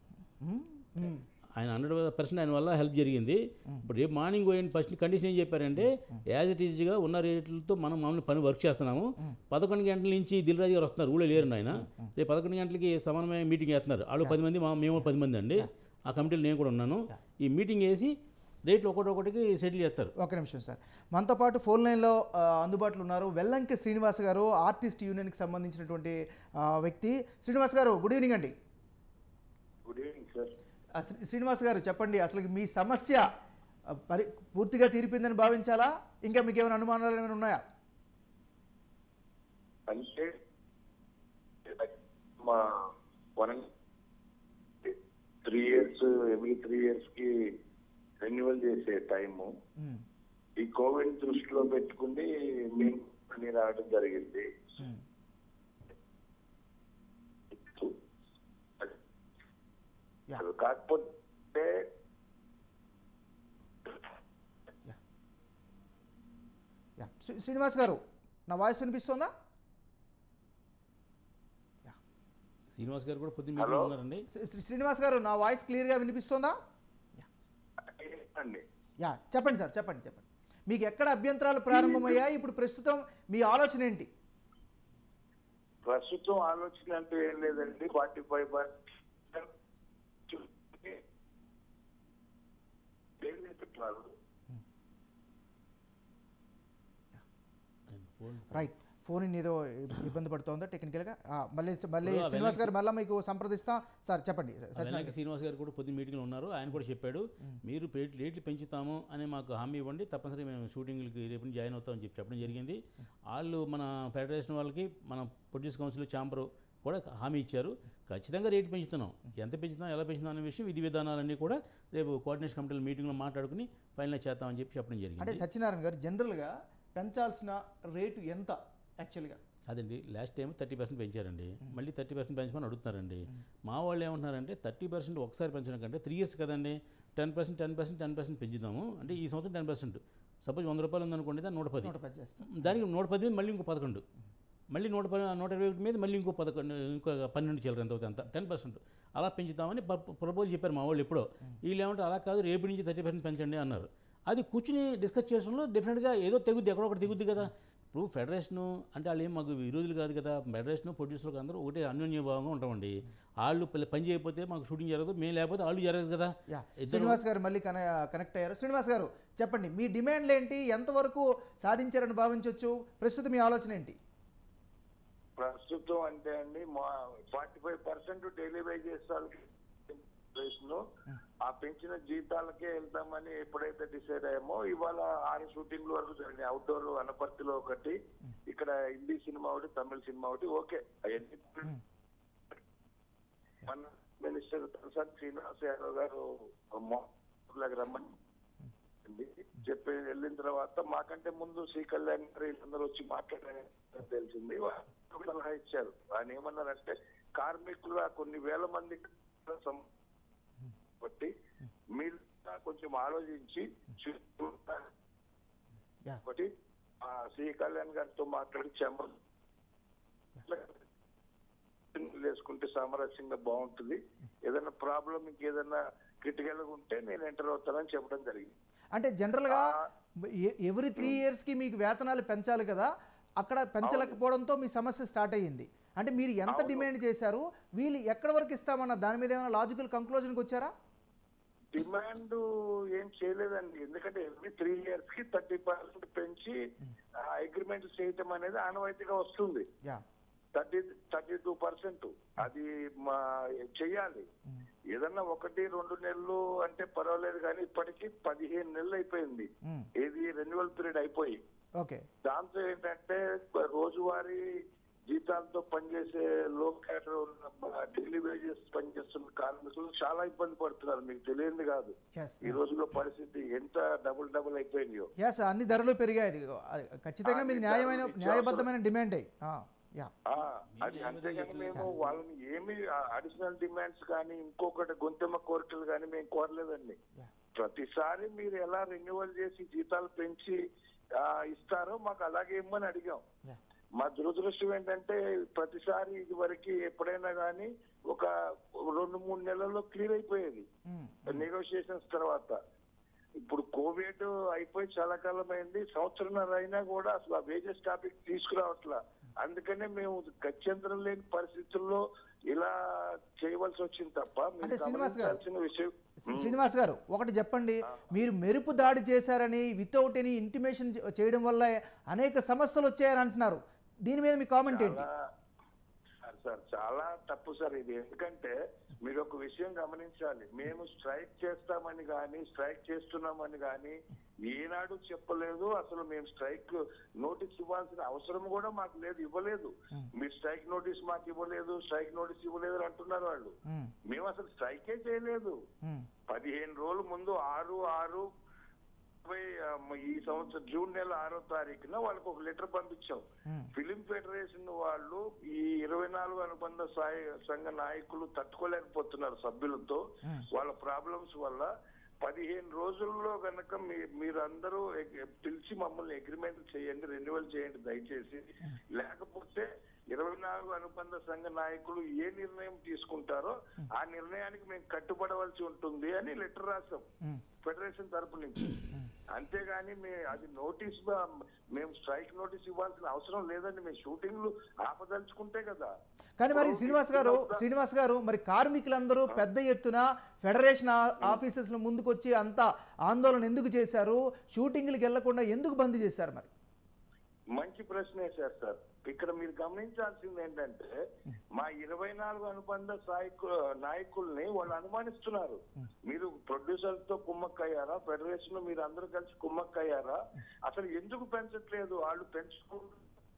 ఆయన హండ్రెడ్ పర్సెంట్ ఆయన వల్ల హెల్ప్ జరిగింది ఇప్పుడు రేపు మార్నింగ్ పోయిన ఫస్ట్ కండిషన్ ఏం చెప్పారంటే యాజ్ ఇట్ ఈజ్గా ఉన్న రేట్లతో మనం మామూలు పని వర్క్ చేస్తున్నాము పదకొండు గంటల నుంచి దిల్ రాజు గారు వస్తున్నారు ఊళ్ళో లేరు ఆయన రేపు పదకొండు గంటలకి సమన్వయ మీటింగ్ చేస్తున్నారు వాళ్ళు పది మంది మా- మేము పది మంది అండి ఆ కమిటీలో నేను కూడా ఉన్నాను ఈ మీటింగ్ వేసి రేట్లు ఒకటొకటికి సెటిల్ చేస్తారు ఒక నిమిషం సార్ మనతో పాటు ఫోన్ లైన్లో ఆ, అందుబాటులో ఉన్నారు వెల్లంకి శ్రీనివాస్ గారు ఆర్టిస్ట్ యూనియన్కి సంబంధించినటువంటి ఆ, వ్యక్తి శ్రీనివాస్ గారు గుడ్ ఈవినింగ్ అండి good evening sir ah, Sri- Srinivas గారు చెప్పండి అసలు మీ సమస్య ఆ, పరి పూర్తిగా తీరిపోయిందని భావించాలా ఇంకా మీకు ఏమైనా అనుమానాలు ఏమైనా ఉన్నాయా అంటే మా one three years every three years కి రెన్యువల్ చేసే టైము ఉమ్, ఈ కోవిడ్ దృష్టిలో పెట్టుకుని మేము పని రావడం జరిగింది ఉమ్. యా. కాకపోతే యా శ్రీ- శ్రీనివాస్ గారు నా వాయిస్ వినిపిస్తోందా శ్రీనివాస్ గారు కూడా పొద్దున్న మీటింగ్ ఉన్నారండి శ్రీ- శ్రీ- శ్రీనివాస్ గారు నా వాయిస్ క్లియర్గా వినిపిస్తోందా అండి యా చెప్పండి సార్ చెప్పండి చెప్పండి మీకు ఎక్కడ అభ్యంతరాలు ప్రారంభమయ్యాయి ఇప్పుడు ప్రస్తుతం మీ ఆలోచన ఏంటి ప్రస్తుతం ఆలోచన అంటూ ఏం లేదండి ఫార్టీ ఫైవ్ పెట్టారు ఫోన్ రైట్ ఫోన్ ఇన్ ఏదో ఇబ్బంది పడుతోందా టెక్నికల్గా ఆ, మళ్ళీ మళ్ళీ ఇప్పుడు ఆ శ్రీనివాస్ వెనక్కి గారు మళ్ళీ మీకు సంప్రదిస్తాం సార్ చెప్పండి సత్యనారాయణ వెనక్కి గారు. శ్రీనివాస్ గారు కూడా పొద్దున్న మీటింగ్లో ఉన్నారు ఆయన కూడా చెప్పాడు మీరు రేట్లు రేట్లు పెంచుతాము అని మాకు హామీ ఇవ్వండి తప్పనిసరి మేము షూటింగ్లకి రేపు నుంచి జాయిన్ అవుతామని చెప్పి చెప్పడం జరిగింది వాళ్ళు మన ఫెడరేషన్ వాళ్ళకి మన ప్రొడ్యూస్ కౌన్సిల్ ఛాంబర్ కూడా హామీ ఇచ్చారు ఖచ్చితంగా రేటు పెంచుతున్నాం ఎంత పెంచుతున్నాం ఎలా పెంచుతున్నాం అనే విషయం విధి విధానాలన్నీ కూడా రేపు కోఆర్డినేషన్ కమిటీల మీటింగ్లో మాట్లాడుకుని ఫైనల్ చేస్తామని చెప్పి చెప్పడం అంటే జరిగింది సత్యనారాయణ గారు జనరల్గా పెంచాల్సిన రేటు ఎంత యాక్చువల్గా అదండి లాస్ట్ టైం థర్టీ పర్సెంట్ పెంచారండి మళ్ళీ థర్టీ పర్సెంట్ పెంచమని అడుగుతున్నారండి మా వాళ్ళు ఏమంటున్నారంటే థర్టీ పర్సెంట్ ఒకసారి పెంచడం కంటే త్రీ ఇయర్స్ కదండి ten percent ten percent ten percent పెంచుదాము అంటే ఈ సంవత్సరం టెన్ పర్సెంట్ సపోజ్ వంద రూపాయలు ఉందనుకోండి దాన్ని నూట పది నూట పది చేస్తాం దానికి నూట పది మీద మళ్ళీ ఇంకో పదకొండు మళ్ళీ నూట పది నూట ఇరవై ఒకటి మీద మళ్ళీ ఇంకో పదకొండు ఇంకో పన్నెండు చిల్లర ఎంత అవుతుంది అంత టెన్ పర్సెంట్ అలా పెంచుతామని ప్రపోజ్ చెప్పారు మా వాళ్ళు ఎప్పుడో వీళ్ళు ఏమంటే అలా కాదు రేపు నుంచి థర్టీ పర్సెంట్ పెంచండి అన్నారు అది కూర్చుని డిస్కస్ చేయడంలో డెఫినెట్గా ఏదో తెగుద్ది ఎక్కడో ఒకటి తెగుద్ది కదా ఇప్పుడు ఫెడరేషను అంటే వాళ్ళు ఏం మాకు విరోధులు కాదు కదా ఫెడరేషన్ ప్రొడ్యూసర్లు అందరూ ఒకటే అన్యోన్యభావంగా ఉంటామండి వాళ్ళు పిల్ల- పని చేయకపోతే మాకు షూటింగ్ జరగదు మేము లేకపోతే వాళ్ళు జరగదు కదా యా ఇద్దరు- శ్రీనివాస్ గారు మళ్ళీ కన కనెక్ట్ అయ్యారు శ్రీనివాస్ గారు చెప్పండి మీ డిమాండ్లు ఏంటి ఎంతవరకు సాధించారని భావించవచ్చు ప్రస్తుతం మీ ఆలోచన ఏంటి ప్రస్తుతం అంటే అండి మా forty five percent daily wages వాళ్ళకి పెన్షన్ ఆ పెంచిన జీతాలకే వెళ్తామని ఎప్పుడైతే డిసైడ్ అయ్యామో ఇవాళ ఆరు షూటింగ్ల వరకు జరిగినాయి అవుట్డోర్ అనపర్తిలో ఒకటి ఇక్కడ హిందీ సినిమా ఒకటి తమిళ సినిమా ఒకటి ఓకే అవన్నీ మన మినిస్టర్ ప్రసాద్ శ్రీనివాస్ యాదవ్ గారు మొదలకి రమ్మని అండి. చెప్పి వెళ్ళిన తర్వాత మాకంటే ముందు శ్రీ కళ్యాణ్ గారు వీళ్ళందరూ వచ్చి మాట్లాడారని తెలిసింది వాళ్ళు ఒక సలహా ఇచ్చారు ఆయన ఏమన్నారంటే కార్మికులు కొన్ని వేల మంది సం- బట్టి మీరు కొంచెం ఆలోచించి యా ఒకటి ఆ శ్రీ కళ్యాణ్ గారితో మాట్లాడి చెమ్మ వేసుకుంటే సామరస్యంగా బాగుంటుంది ఏదైనా ప్రాబ్లం ఇంకేదైనా క్రిటికల్ గా ఉంటే నేను ఎంటర్ అవుతానని చెప్పడం జరిగింది అంటే జనరల్గా ఎవ్రీ త్రీ ఇయర్స్కి మీకు వేతనాలు పెంచాలి కదా అక్కడ పెంచలేకపోవడంతో మీ సమస్య స్టార్ట్ అయ్యింది అంటే మీరు ఎంత డిమాండ్ చేశారు వీళ్ళు ఎక్కడి వరకు ఇస్తామన్న దాని మీద ఏమైనా లాజికల్ కంక్లూజన్కి వచ్చారా డిమాండ్ ఏం చేయలేదండి ఎందుకంటే ఎవ్రీ త్రీ ఇయర్స్ కి థర్టీ పర్సెంట్ పెంచి అగ్రిమెంట్ చేయటం అనేది ఆనవాయితీగా వస్తుంది yeah thirty thirty two percent అది మా చెయ్యాలి ఏదన్నా ఒకటి రెండు నెలలు అంటే పర్వాలేదు కానీ ఇప్పటికీ పదిహేను నెలలు అయిపోయింది ఏది రెన్యువల్ పీరియడ్ అయిపోయి ఓకే దాంతో ఏంటంటే రోజువారీ జీతాలతో పనిచేసే లో క్యాటర్ ఉన్న డైలీ వేజెస్ పనిచేస్తున్న కార్మికులు చాలా ఇబ్బంది పడుతున్నారు మీకు తెలియంది కాదు ఎస్ ఈ రోజుల్లో పరిస్థితి ఎంత డబుల్ డబుల్ అయిపోయినాయో ఎస్ అన్ని ధరలు పెరిగాయి అది అది ఖచ్చితంగా ఆ, మీకు అన్ని న్యాయమైన ధరలు న్యాయబద్ధమైన డిమాండ్ అయ్యి యా ఆ, అది అంతేగాని మేము వాళ్ళని ఏమి అడిషనల్ డిమాండ్స్ కానీ ఇంకొకటి గొంతెమ్మ కోరికలు కానీ మేము కోరలేదండి Yeah. ప్రతిసారి మీరు ఎలా రెన్యువల్ చేసి జీతాలు పెంచి ఆ, ఇస్తారో మాకు అలాగే ఇమ్మని అడిగాం Yeah. మా దురదృష్టం ఏంటంటే ప్రతిసారి ఇది వరకు ఎప్పుడైనా కానీ ఒక రెండు మూడు నెలల్లో క్లియర్ అయిపోయేది నెగోషియేషన్స్ తర్వాత ఇప్పుడు కోవిడ్ అయిపోయి చాలా కాలం అయింది సంవత్సరంన్నర అయినా కూడా అసలు ఆ వేజెస్ టాపిక్ తీసుకురావట్లా అందుకనే మేము గత్యంతరం లేని పరిస్థితుల్లో ఇలా చేయవలసి వచ్చింది తప్ప మీరు అంటే శ్రీనివాస్ గారు, గమనించాల్సిన విషయం శ్రీనివాస్ గారు ఒకటి చెప్పండి మీరు మెరుపు దాడి చేశారని వితౌట్ ఎనీ ఇంటిమేషన్ చేయడం వల్ల అనేక సమస్యలు వచ్చాయని అంటున్నారు దీని మీద మీ కామెంట్ ఏంటి చాలా సార్ సార్ చాలా తప్పు సార్ ఇది ఎందుకంటే మీరు ఒక విషయం గమనించాలి మేము స్ట్రైక్ చేస్తామని కానీ స్ట్రైక్ చేస్తున్నామని కానీ ఏనాడు చెప్పలేదు అసలు మేము స్ట్రైక్ నోటీస్ ఇవ్వాల్సిన అవసరం కూడా మాకు లేదు ఇవ్వలేదు మీరు స్ట్రైక్ నోటీస్ మాకు ఇవ్వలేదు స్ట్రైక్ నోటీస్ ఇవ్వలేదు అని అంటున్నారు వాళ్ళు మ్మ్. మేము అసలు స్ట్రైకే చేయలేదు మ్మ్. పదిహేను రోజుల ముందు ఆరు ఆరు ఇరవై, ఆ, ఈ సంవత్సరం జూన్ నెల ఆరో తారీఖున వాళ్ళకి ఒక లెటర్ పంపించాం మ్మ్. ఫిలిం ఫెడరేషన్ వాళ్ళు ఈ ఇరవై నాలుగు అనుబంధ సాయ సంఘ నాయకులు తట్టుకోలేకపోతున్నారు సభ్యులతో వాళ్ళ ప్రాబ్లమ్స్ వల్ల పదిహేను రోజుల్లో గనక మీ మీరందరూ ఎగ్- పిలిచి మమ్మల్ని అగ్రిమెంట్ చేయండి రెన్యువల్ చేయండి దయచేసి లేకపోతే ఇరవై నాలుగు అనుబంధ సంఘ నాయకులు ఏ నిర్ణయం తీసుకుంటారో ఆ నిర్ణయానికి మేము కట్టుబడవలసి ఉంటుంది అని లెటర్ రాసాం మ్మ్. ఫెడరేషన్ తరపు నుంచి అంతేగాని మే అది నోటీస్ గా- మేము స్ట్రైక్ నోటీస్ ఇవ్వాల్సిన అవసరం లేదండి మేము షూటింగ్లు ఆపదలుచుకుంటే కదా కానీ మరి శ్రీనివాస్ గారు శ్రీనివాస్ గారు మరి కార్మికులందరూ పెద్ద ఎత్తున ఫెడరేషన్ ఆ- ఆఫీసెస్ల ముందుకొచ్చి అంత ఆందోళన ఎందుకు చేశారు షూటింగ్లకు వెళ్లకుండా ఎందుకు బంద్ చేశారు మరి మంచి ప్రశ్న వేశారు సార్ ఇక్కడ మీరు గమనించాల్సింది ఏంటంటే మా ఇరవై నాలుగు అనుబంధ సాయకు నాయకుల్ని వాళ్ళు అనుమానిస్తున్నారు మీరు ప్రొడ్యూసర్ తో కుమ్మక్కయ్యారా ఫెడరేషన్ మీరు అందరూ కలిసి కుమ్మక్కయ్యారా అసలు ఎందుకు పెంచట్లేదు వాళ్ళు పెంచుకుంటూ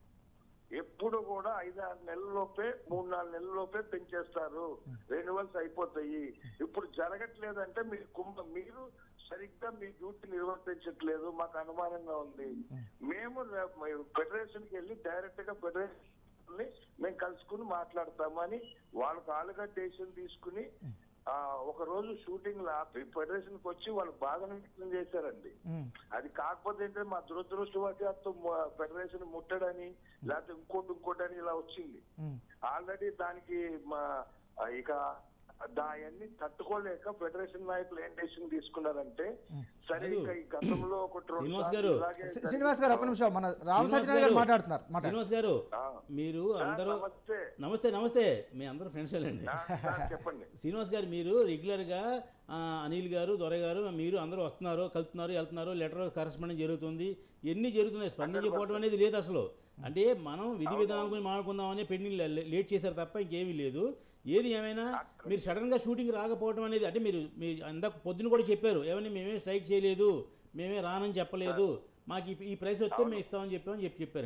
ఎప్పుడు కూడా ఐదు ఆరు నెలల్లోపే మూడు నాలుగు నెలల్లోపే పెంచేస్తారు రెన్యువల్స్ అయిపోతాయి ఇప్పుడు జరగట్లేదంటే మీరు కుంభ మీరు సరిగ్గా మీ డ్యూటీ నిర్వర్తించట్లేదు మాకు అనుమానంగా ఉంది మేము ఫెడరేషన్ కి వెళ్ళి డైరెక్ట్ గా ఫెడరేషన్ ని మేము కలుసుకుని మాట్లాడతామని వాళ్ళకి ఆలుగా డెసిషన్ తీసుకుని ఆ ఒక రోజు షూటింగ్ ఆపి ఫెడరేషన్ కి వచ్చి వాళ్ళు బాగా వ్యక్తం చేశారండి మ్మ్. అది కాకపోతే ఏంటంటే మా దురదృష్టవశాత్తు మ- ఫెడరేషన్ ముట్టడని లేకపోతే ఇంకోటి ఇంకోటి అని ఇలా వచ్చింది మ్మ్. ఆల్రెడీ దానికి మా ఆ, ఇక దాన్ని తట్టుకోలేక ఫెడరేషన్ నాయకులు ఏం డెసిషన్ తీసుకున్నారంటే సరే ఇక ఈ గతంలో ఒకటి రెండు శ్రీనివాస్ సార్లు గారు. ఇలాగే శ్రీ- శ్రీనివాస్ గారు ఒక్క నిమిషం మన రామ్ శ్రీనివాస్ సత్యనారాయణ గారు గారు, మాట్లాడుతున్నారు మాట్లాడు శ్రీనివాస్ గారు ఆ. మీరు సార్, అందరూ నమస్తే నమస్తే నమస్తే మీ అందరూ ఫ్రెండ్స్ అండి ఆ, సార్, చెప్పండి శ్రీనివాస్ గారు మీరు రెగ్యులర్గా ఆ, అనిల్ గారు దొర గారు మీరు అందరూ వస్తున్నారు కలుపుతున్నారు వెళ్తున్నారు లెటర్ కరస్పాండింగ్ జరుగుతుంది ఎన్ని జరుగుతున్నాయి స్పందించకపోవడం అనేది లేదు అసలు అంటే మనం విధి విధానాల గురించి మాట్లాడుకుందామని పెండింగ్ లేట్ చేశారు తప్ప ఇంకేమీ లేదు ఏది ఏమైనా మీరు సడన్గా షూటింగ్ రాకపోవడం అనేది అంటే మీరు మీ అందాక పొద్దున కూడా చెప్పారు ఏమని మేమే స్ట్రైక్ చేయలేదు మేమే రానని చెప్పలేదు మాకు ఈ- ఈ ప్రైస్ వస్తే మేము ఇస్తామని చెప్పామని చెప్పి చెప్పారండి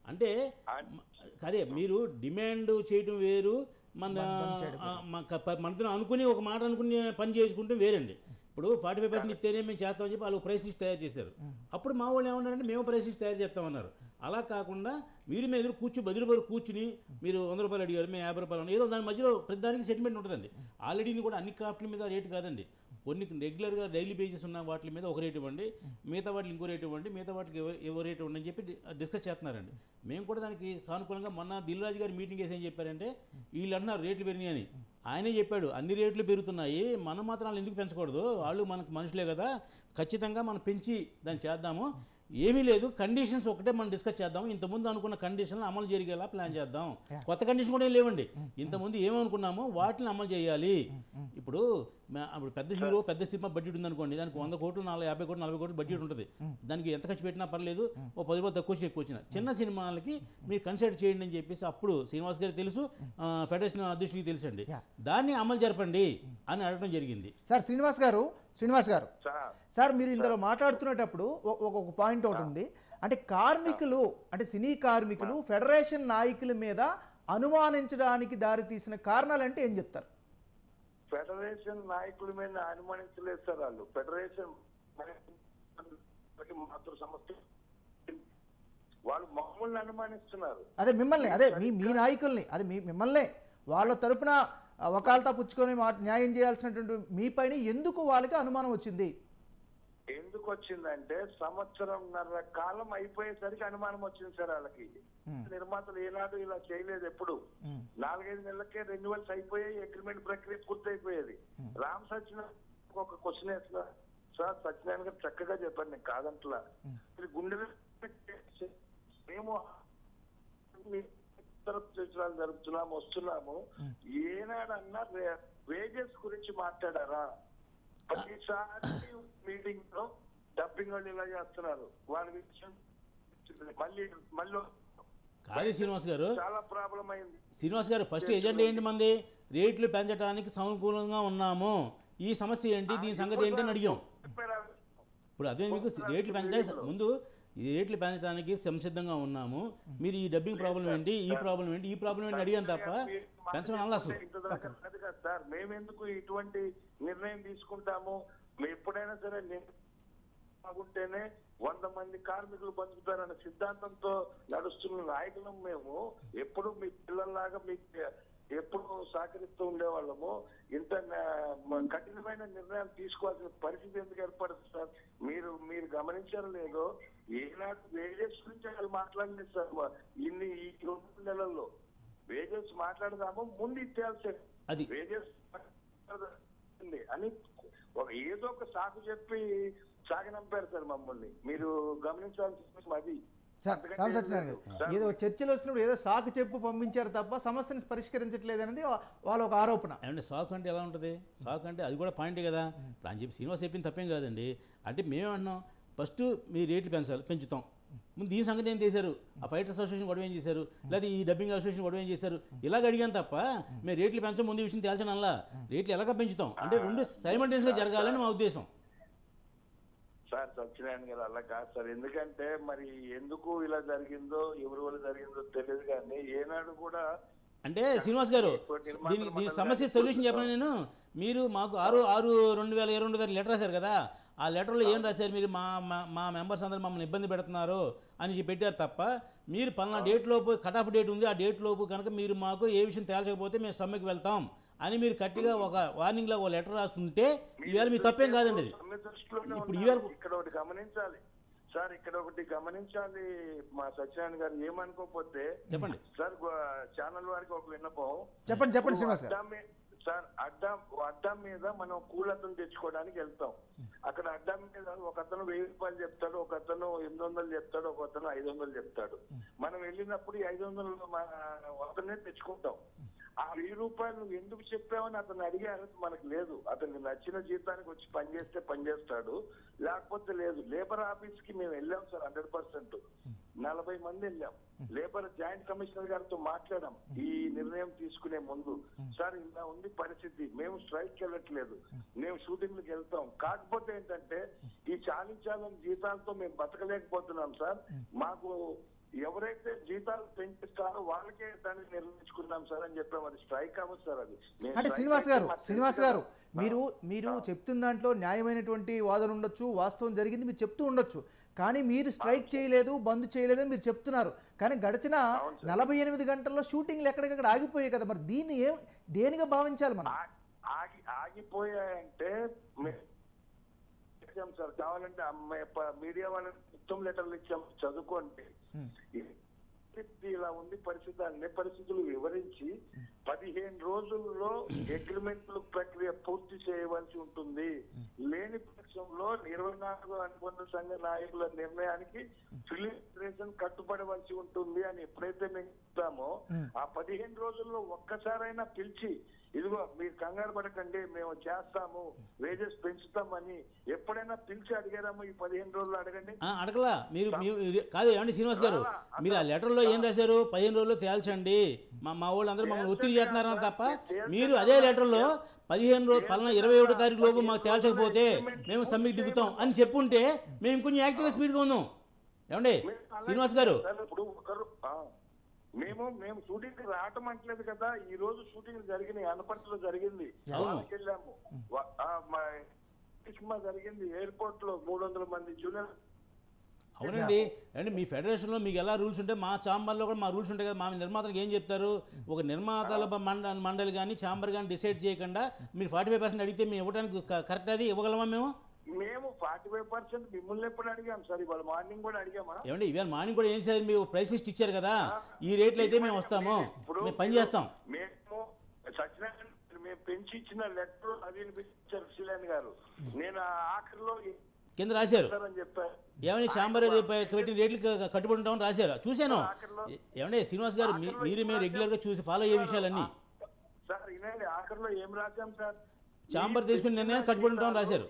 అంటే మ- అదే మీరు డిమాండ్ చేయడం వేరు మన ఆ, మ- క- ప- మనతో అనుకుని ఒక మాట అనుకుని పని చేసుకుంటే వేరండి ఇప్పుడు ఫార్టీ ఫైవ్ పర్సెంట్ ఇస్తేనే మేము చేస్తామని చెప్పి వాళ్ళు ప్రైస్ లిస్ట్ తయారు చేశారు అప్పుడు మా వాళ్ళు ఏమన్నారంటే మేము ప్రైస్ లిస్ట్ తయారు చేస్తామన్నారు అలా కాకుండా మీరు మీ ఎదురు కూర్చు బదులు బదులు కూర్చుని మీరు వంద రూపాయలు అడిగారు మేము యాభై రూపాయలు అన్నారు. ఏదో దాని మధ్యలో ప్రతి దానికి సెటిల్మెంట్ ఉంటుందండి ఆల్రెడీ కూడా అన్ని క్రాఫ్ట్ల మీద రేటు కాదండి కొన్ని రెగ్యులర్గా డైలీ బేసిస్ ఉన్న వాటి మీద ఒక రేటు ఇవ్వండి మిగతా వాటికి ఇంకో రేటు ఇవ్వండి మిగతా వాటికి ఎవ- ఎవో రేటు ఇవ్వండి అని చెప్పి డి- డిస్కస్ చేస్తున్నారండి మేము కూడా దానికి సానుకూలంగా మొన్న దిల్రాజు గారి మీటింగ్ వేసి ఏం చెప్పారంటే వీళ్ళు అంటున్నారు రేట్లు పెరిగినాయి అని ఆయనే చెప్పాడు అన్ని రేట్లు పెరుగుతున్నాయి మనం మాత్రం వాళ్ళు ఎందుకు పెంచకూడదు వాళ్ళు మనకు మనుషులే కదా ఖచ్చితంగా మనం పెంచి దాన్ని చేద్దాము ఏమీ లేదు కండిషన్స్ ఒకటే మనం డిస్కస్ చేద్దాం ఇంతకుముందు అనుకున్న కండిషన్లు అమలు జరిగేలా ప్లాన్ చేద్దాం కొత్త కండిషన్ కూడా ఏం లేవండి ఇంతకుముందు ఏమనుకున్నామో వాటిని అమలు చేయాలి ఇప్పుడు మా- అప్పుడు పెద్ద హీరో పెద్ద సినిమా బడ్జెట్ ఉందనుకోండి దానికి వంద కోట్లు నాలుగు యాభై కోట్లు నలభై కోట్లు బడ్జెట్ ఉంటుంది దానికి ఎంత ఖర్చు పెట్టినా పర్లేదు ఓ పది రూపాయలు తక్కువ వచ్చి ఎక్కువ వచ్చిన చిన్న సినిమాలకి మీరు కన్సిడర్ చేయండి అని చెప్పేసి అప్పుడు శ్రీనివాస్ గారికి తెలుసు ఆ, ఫెడరేషన్ అధ్యక్షుడికి తెలుసు అండి దాన్ని అమలు జరపండి అని అడగడం జరిగింది సార్ శ్రీనివాస్ గారు శ్రీనివాస్ గారు సార్ సార్ మీరు ఇందులో మాట్లాడుతున్నప్పుడు ఒ- ఒక ఒక పాయింట్ ఒకటి ఉంది అంటే కార్మికులు అంటే సినీ కార్మికులు ఫెడరేషన్ నాయకుల మీద అనుమానించడానికి దారితీసిన కారణాలు అంటే ఏం చెప్తారు ఫెడరేషన్ నాయకుల మీద అనుమానించలేదు సార్ వాళ్ళు ఫెడరేషన్ మాతృ సంస్థ వాళ్ళు మమ్మల్ని అనుమానిస్తున్నారు అదే మిమ్మల్ని అదే మీ మీ నాయకుల్ని అదే మీ మిమ్మల్ని వాళ్ళ తరపున ఆ, వకాల్తా పుచ్చుకొని మా న్యాయం చేయాల్సినటువంటి మీ పైన ఎందుకు వాళ్ళకి అనుమానం వచ్చింది ఎందుకు వచ్చిందంటే సంవత్సరంన్నర కాలం అయిపోయేసరికి అనుమానం వచ్చింది సార్ వాళ్ళకి నిర్మాతలు ఏనాడు ఇలా చేయలేదు ఎప్పుడు నాలుగైదు నెలలకే రెన్యువల్స్ అయిపోయాయి అగ్రిమెంట్ ప్రక్రియ పూర్తయిపోయేది రామ్ సత్యనారాయణ ఒక క్వశ్చన్ వేసిన సార్ సత్యనారాయణ గారు చక్కగా చెప్పారు నేను కాదంట్లా ఇది గుండెలు పెట్టి మేము మీ తరపు చర్చలు జరుపుతున్నాము వస్తున్నాము ఏనాడన్నా వేజెస్ గురించి మాట్లాడారా ప్రతిసారి మీటింగ్ లో డబ్బింగ్ వాళ్ళు ఇలా చేస్తున్నారు వాళ్ళ విషయం మళ్ళీ మళ్ళీ కాదు శ్రీనివాస్ గారు చాలా ప్రాబ్లం అయింది శ్రీనివాస్ గారు ఫస్ట్ ఎజెండా ఏంటి మంది రేట్లు పెంచడానికి సానుకూలంగా ఉన్నాము ఈ సమస్య ఏంటి దీని సంగతి ఏంటి అని అడిగాం ఇప్పుడు అదే మీకు రేట్లు పెంచడానికి ముందు ఈ రేట్లు పెంచడానికి సంసిద్ధంగా ఉన్నాము మీరు ఈ డబ్బింగ్ ప్రాబ్లం ఏంటి ఈ ప్రాబ్లం ఏంటి ఈ ప్రాబ్లం ఏంటి అడిగాను తప్ప పెంచమని అనలా అసలు ఇంత దాకా కాదు కదా సార్ మేమెందుకు ఇటువంటి నిర్ణయం తీసుకుంటాము మేము ఎప్పుడైనా సరే నిర్ణయం బాగుంటేనే వంద మంది కార్మికులు బతుకుతారనే సిద్ధాంతంతో నడుస్తున్న నాయకులం మేము ఎప్పుడు మీ పిల్లల్లాగా మీకు ఎప్పుడు సహకరిస్తూ ఉండేవాళ్ళము ఇంత నా- మ- కఠినమైన నిర్ణయం తీసుకోవాల్సిన పరిస్థితి ఎందుకు ఏర్పడుతుంది సార్ మీరు మీరు గమనించారో లేదో ఏనాడు వేజెస్ గురించి వాళ్ళు మాట్లాడలేదు సార్ మా- ఇన్ని ఈ రెండు నెలల్లో వేజెస్ మాట్లాడదాము ముందు ఇచ్చేయాల్సి అది. వేజెస్ అని ఒక ఏదో ఒక సాకు చెప్పి సాగనంపారు సార్ మమ్మల్ని మీరు గమనించాల్సిన విషయం అది సార్ అంతకంటే రామ్ ఏం సత్యనారాయణ లేదు. గారు సార్, ఏదో చర్చలు వచ్చినప్పుడు ఏదో సాకు చెప్పు పంపించారు తప్ప సమస్యను పరిష్కరించట్లేదు అనేది వా- వాళ్ళ ఒక ఆరోపణ ఏమంటే సాకు అంటే ఎలా ఉంటుంది సాకు అంటే అది కూడా పాయింటే కదా ఇప్పుడు అని చెప్పి శ్రీనివాస్ చెప్పింది తప్పేం కాదండి అంటే మేమేమంటున్నాం ఫస్ట్ మీ రేట్లు పెంచాలి పెంచుతాం ముందు దీని సంగతి ఏం చేశారు ఆ ఫైటర్ అసోసియేషన్ గొడవ ఏం చేశారు లేదా ఈ డబ్బింగ్ అసోసియేషన్ గొడవ ఏం చేశారు ఇలాగ అడిగాను తప్ప మేము రేట్లు పెంచం ముందు ఈ విషయం తేల్చడం అలా రేట్లు ఎలాగ పెంచుతాం అంటే రెండు సైమంటేనియస్గా జరగాలని మా ఉద్దేశం సార్ సత్యనారాయణ గారు అలా కాదు సార్ ఎందుకంటే మరి ఎందుకు ఇలా జరిగిందో ఎవరి వల్ల జరిగిందో తెలియదు కానీ ఏనాడు కూడా అంటే శ్రీనివాస్ గారు దీని దీని సమస్య సొల్యూషన్ చెప్పను నేను మీరు మాకు ఆరు ఆరు రెండు వేల ఇరవై రెండు దగ్గర లెటర్ రాశారు కదా ఆ లెటర్లో ఏం రాశారు మీరు మా మా- మా మెంబర్స్ అందరూ మమ్మల్ని ఇబ్బంది పెడుతున్నారు అని చెప్పి పెట్టారు తప్ప మీరు పలానా డేట్ లోపు కట్ ఆఫ్ డేట్ ఉంది ఆ డేట్ లోపు కనుక మీరు మాకు ఏ విషయం తేల్చకపోతే మేము సమ్మెకి వెళ్తాం అని మీరు గట్టిగా ఒక వార్నింగ్లో ఒక లెటర్ రాస్తుంటే ఈవేళ మీ తప్పేం కాదండి అది సమ్మె దృష్టిలోనే ఇప్పుడు ఉన్నారు. ఈవేళ- ఇక్కడ ఒకటి గమనించాలి సార్ ఇక్కడ ఒకటి గమనించాలి మా సత్యనారాయణ గారు ఏమనుకోకపోతే చెప్పండి సార్ ఛానల్ వారికి ఒక విన్నపం చెప్పండి చెప్పండి శ్రీనివాస్ గారు అడ్డా మీ- సార్ అడ్డా అడ్డా మీద మనం కూలతను తెచ్చుకోవడానికి వెళ్తాం అక్కడ అడ్డా మీద ఒక అతను వెయ్యి రూపాయలు చెప్తాడు ఒక అతను ఎనిమిది వందలు చెప్తాడు ఒక అతను ఐదు వందలు చెప్తాడు మనం వెళ్ళినప్పుడు ఈ ఐదు వందలు అతనే తెచ్చుకుంటాం ఆ వెయ్యి రూపాయలు నువ్వు ఎందుకు చెప్పావని అతను అడిగే అర్హత మనకు లేదు అతనికి నచ్చిన జీతానికి వచ్చి పని చేస్తే పని చేస్తాడు లేకపోతే లేదు లేబర్ ఆఫీస్ కి మేము వెళ్ళాం సార్ హండ్రెడ్ పర్సెంట్ నలభై మంది వెళ్ళాం లేబర్ జాయింట్ కమిషనర్ గారితో మాట్లాడాం ఈ నిర్ణయం తీసుకునే ముందు సార్ ఇలా ఉంది పరిస్థితి మేము స్ట్రైక్ వెళ్ళట్లేదు మేము షూటింగ్లకు వెళ్తాం కాకపోతే ఏంటంటే ఈ చాలీ చాలని జీతాలతో మేము బతకలేకపోతున్నాం సార్ మాకు ఎవరైతే జీతాలు పెంచుతారో వాళ్ళకే దాన్ని నిర్ణయించుకుందాం సార్ అని చెప్పాము అది స్ట్రైక్ అవ్వదు సార్ అది మేము అంటే strike శ్రీనివాస్ అయితే గారు మాకు శ్రీనివాస్ తెలుసు గారు కదా. మీరు మీరు చెప్తున్న దాంట్లో న్యాయమైనటువంటి వాదన ఉండొచ్చు వాస్తవం జరిగింది మీరు చెప్తూ ఉండొచ్చు కానీ మీరు స్ట్రైక్ చేయలేదు బంద్ చేయలేదు అని మీరు చెప్తున్నారు కానీ గడిచిన అవును సార్. నలభై ఎనిమిది గంటల్లో షూటింగ్లు ఎక్కడికక్కడ ఆగిపోయాయి కదా మరి దీన్ని ఏం దేనిగా భావించాలి మనం ఆ- ఆగి ఆగిపోయాయంటే మే- ఇచ్చాం సార్ కావాలంటే అమ్మాయి ప- మీడియా వాళ్ళకి ఉత్తమ లెటర్లు ఇచ్చాం చదువుకోండి Hmm. పరిస్థితి ఇలా ఉంది పరిస్థితి అన్ని పరిస్థితులు వివరించి పదిహేను రోజుల్లో అగ్రిమెంట్ల ప్రక్రియ పూర్తి చేయవలసి ఉంటుంది లేని పక్షంలో ఇరవై నాలుగు అనుబంధ సంఘ నాయకుల నిర్ణయానికి ఫిలిం కట్టుబడవలసి ఉంటుంది అని ఎప్పుడైతే మేము చెప్తామో ఆ పదిహేను రోజుల్లో ఒక్కసారైనా పిలిచి ఇదిగో మీరు కంగారు పడకండి మేము చేస్తాము వేజెస్ పెంచుతామని ఎప్పుడైనా పిలిచి అడిగారామో ఈ పదిహేను రోజులు అడగండి ఆ, అడగలా మీరు మీరు- కాదు ఏమండి శ్రీనివాస్ గారు మీరు ఆ లెటర్లో ఏం రాశారు పదిహేను రోజుల్లో తేల్చండి మా మా వాళ్ళు అందరూ మమ్మల్ని ఒత్తిడి చేస్తున్నారని తప్ప మీరు అదే లెటర్లో పదిహేను రోజు పలానా ఇరవై ఒకటో తారీఖు లోపు మాకు తేల్చకపోతే మేము సమ్మెకి దిగుతాం అని చెప్పుంటే మేము ఇంకొంచెం యాక్టివ్గా స్పీడ్గా ఉన్నాం ఏమండి శ్రీనివాస్ గారు సార్, ఇప్పుడు ఒకరు ఆ, మేము మేము షూటింగ్ రావటం అంటలేదు కదా ఈ రోజు షూటింగ్ జరిగినాయి అనపర్తిలో జరిగింది అవును. వాళ్ళకి వెళ్ళాము వా- ఆ, మా సినిమా జరిగింది ఎయిర్పోర్ట్ లో మూడు వందల మంది జూనియర్ అవునండి అంటే మీ ఫెడరేషన్లో మీకు ఎలా రూల్స్ ఉంటాయి మా ఛాంబర్లో కూడా మా రూల్స్ ఉంటాయి కదా మా నిర్మాతలకు ఏం చెప్తారు ఒక నిర్మాతల మండ మండలి కానీ ఛాంబర్ కానీ డిసైడ్ చేయకుండా మీరు ఫార్టీ ఫైవ్ పర్సెంట్ అడిగితే మేము ఇవ్వడానికి క- కరెక్ట్ అది ఇవ్వగలమా మేము మేము ఫార్టీ ఫైవ్ పర్సెంట్ మిమ్మల్ని ఎప్పుడు అడిగాం సార్ ఇవాళ మార్నింగ్ కూడా అడిగామా ఏమండి ఇవాళ మార్నింగ్ కూడా ఏం సార్ మీరు ప్రైస్ లిస్ట్ ఇచ్చారు కదా ఈ రేట్లు అయితే మేము వస్తాము ఇప్పుడు మేము పని చేస్తాం మేము సత్యనారాయణ మేము పెంచి ఇచ్చిన లెటర్ అది వినిపించారు శిలాన్ గారు నేను ఆ ఆఖరిలో కింద రాశారు అని చెప్పారు ఏమని ఛాంబర్ పెట్టిన రేట్లు క- కట్టుబడి ఉంటామని రాశారు చూశాను ఆఖరిలో- ఏ- ఏమండి శ్రీనివాస్ గారు మీ- మీరు మేము రెగ్యులర్గా చూసి ఫాలో అయ్యే విషయాలన్నీ సార్ వినండి ఆఖరిలో ఏం రాశాం సార్ ఛాంబర్ తీసుకుని నిర్ణయాన్ని కట్టుబడి ఉంటామని రాశారు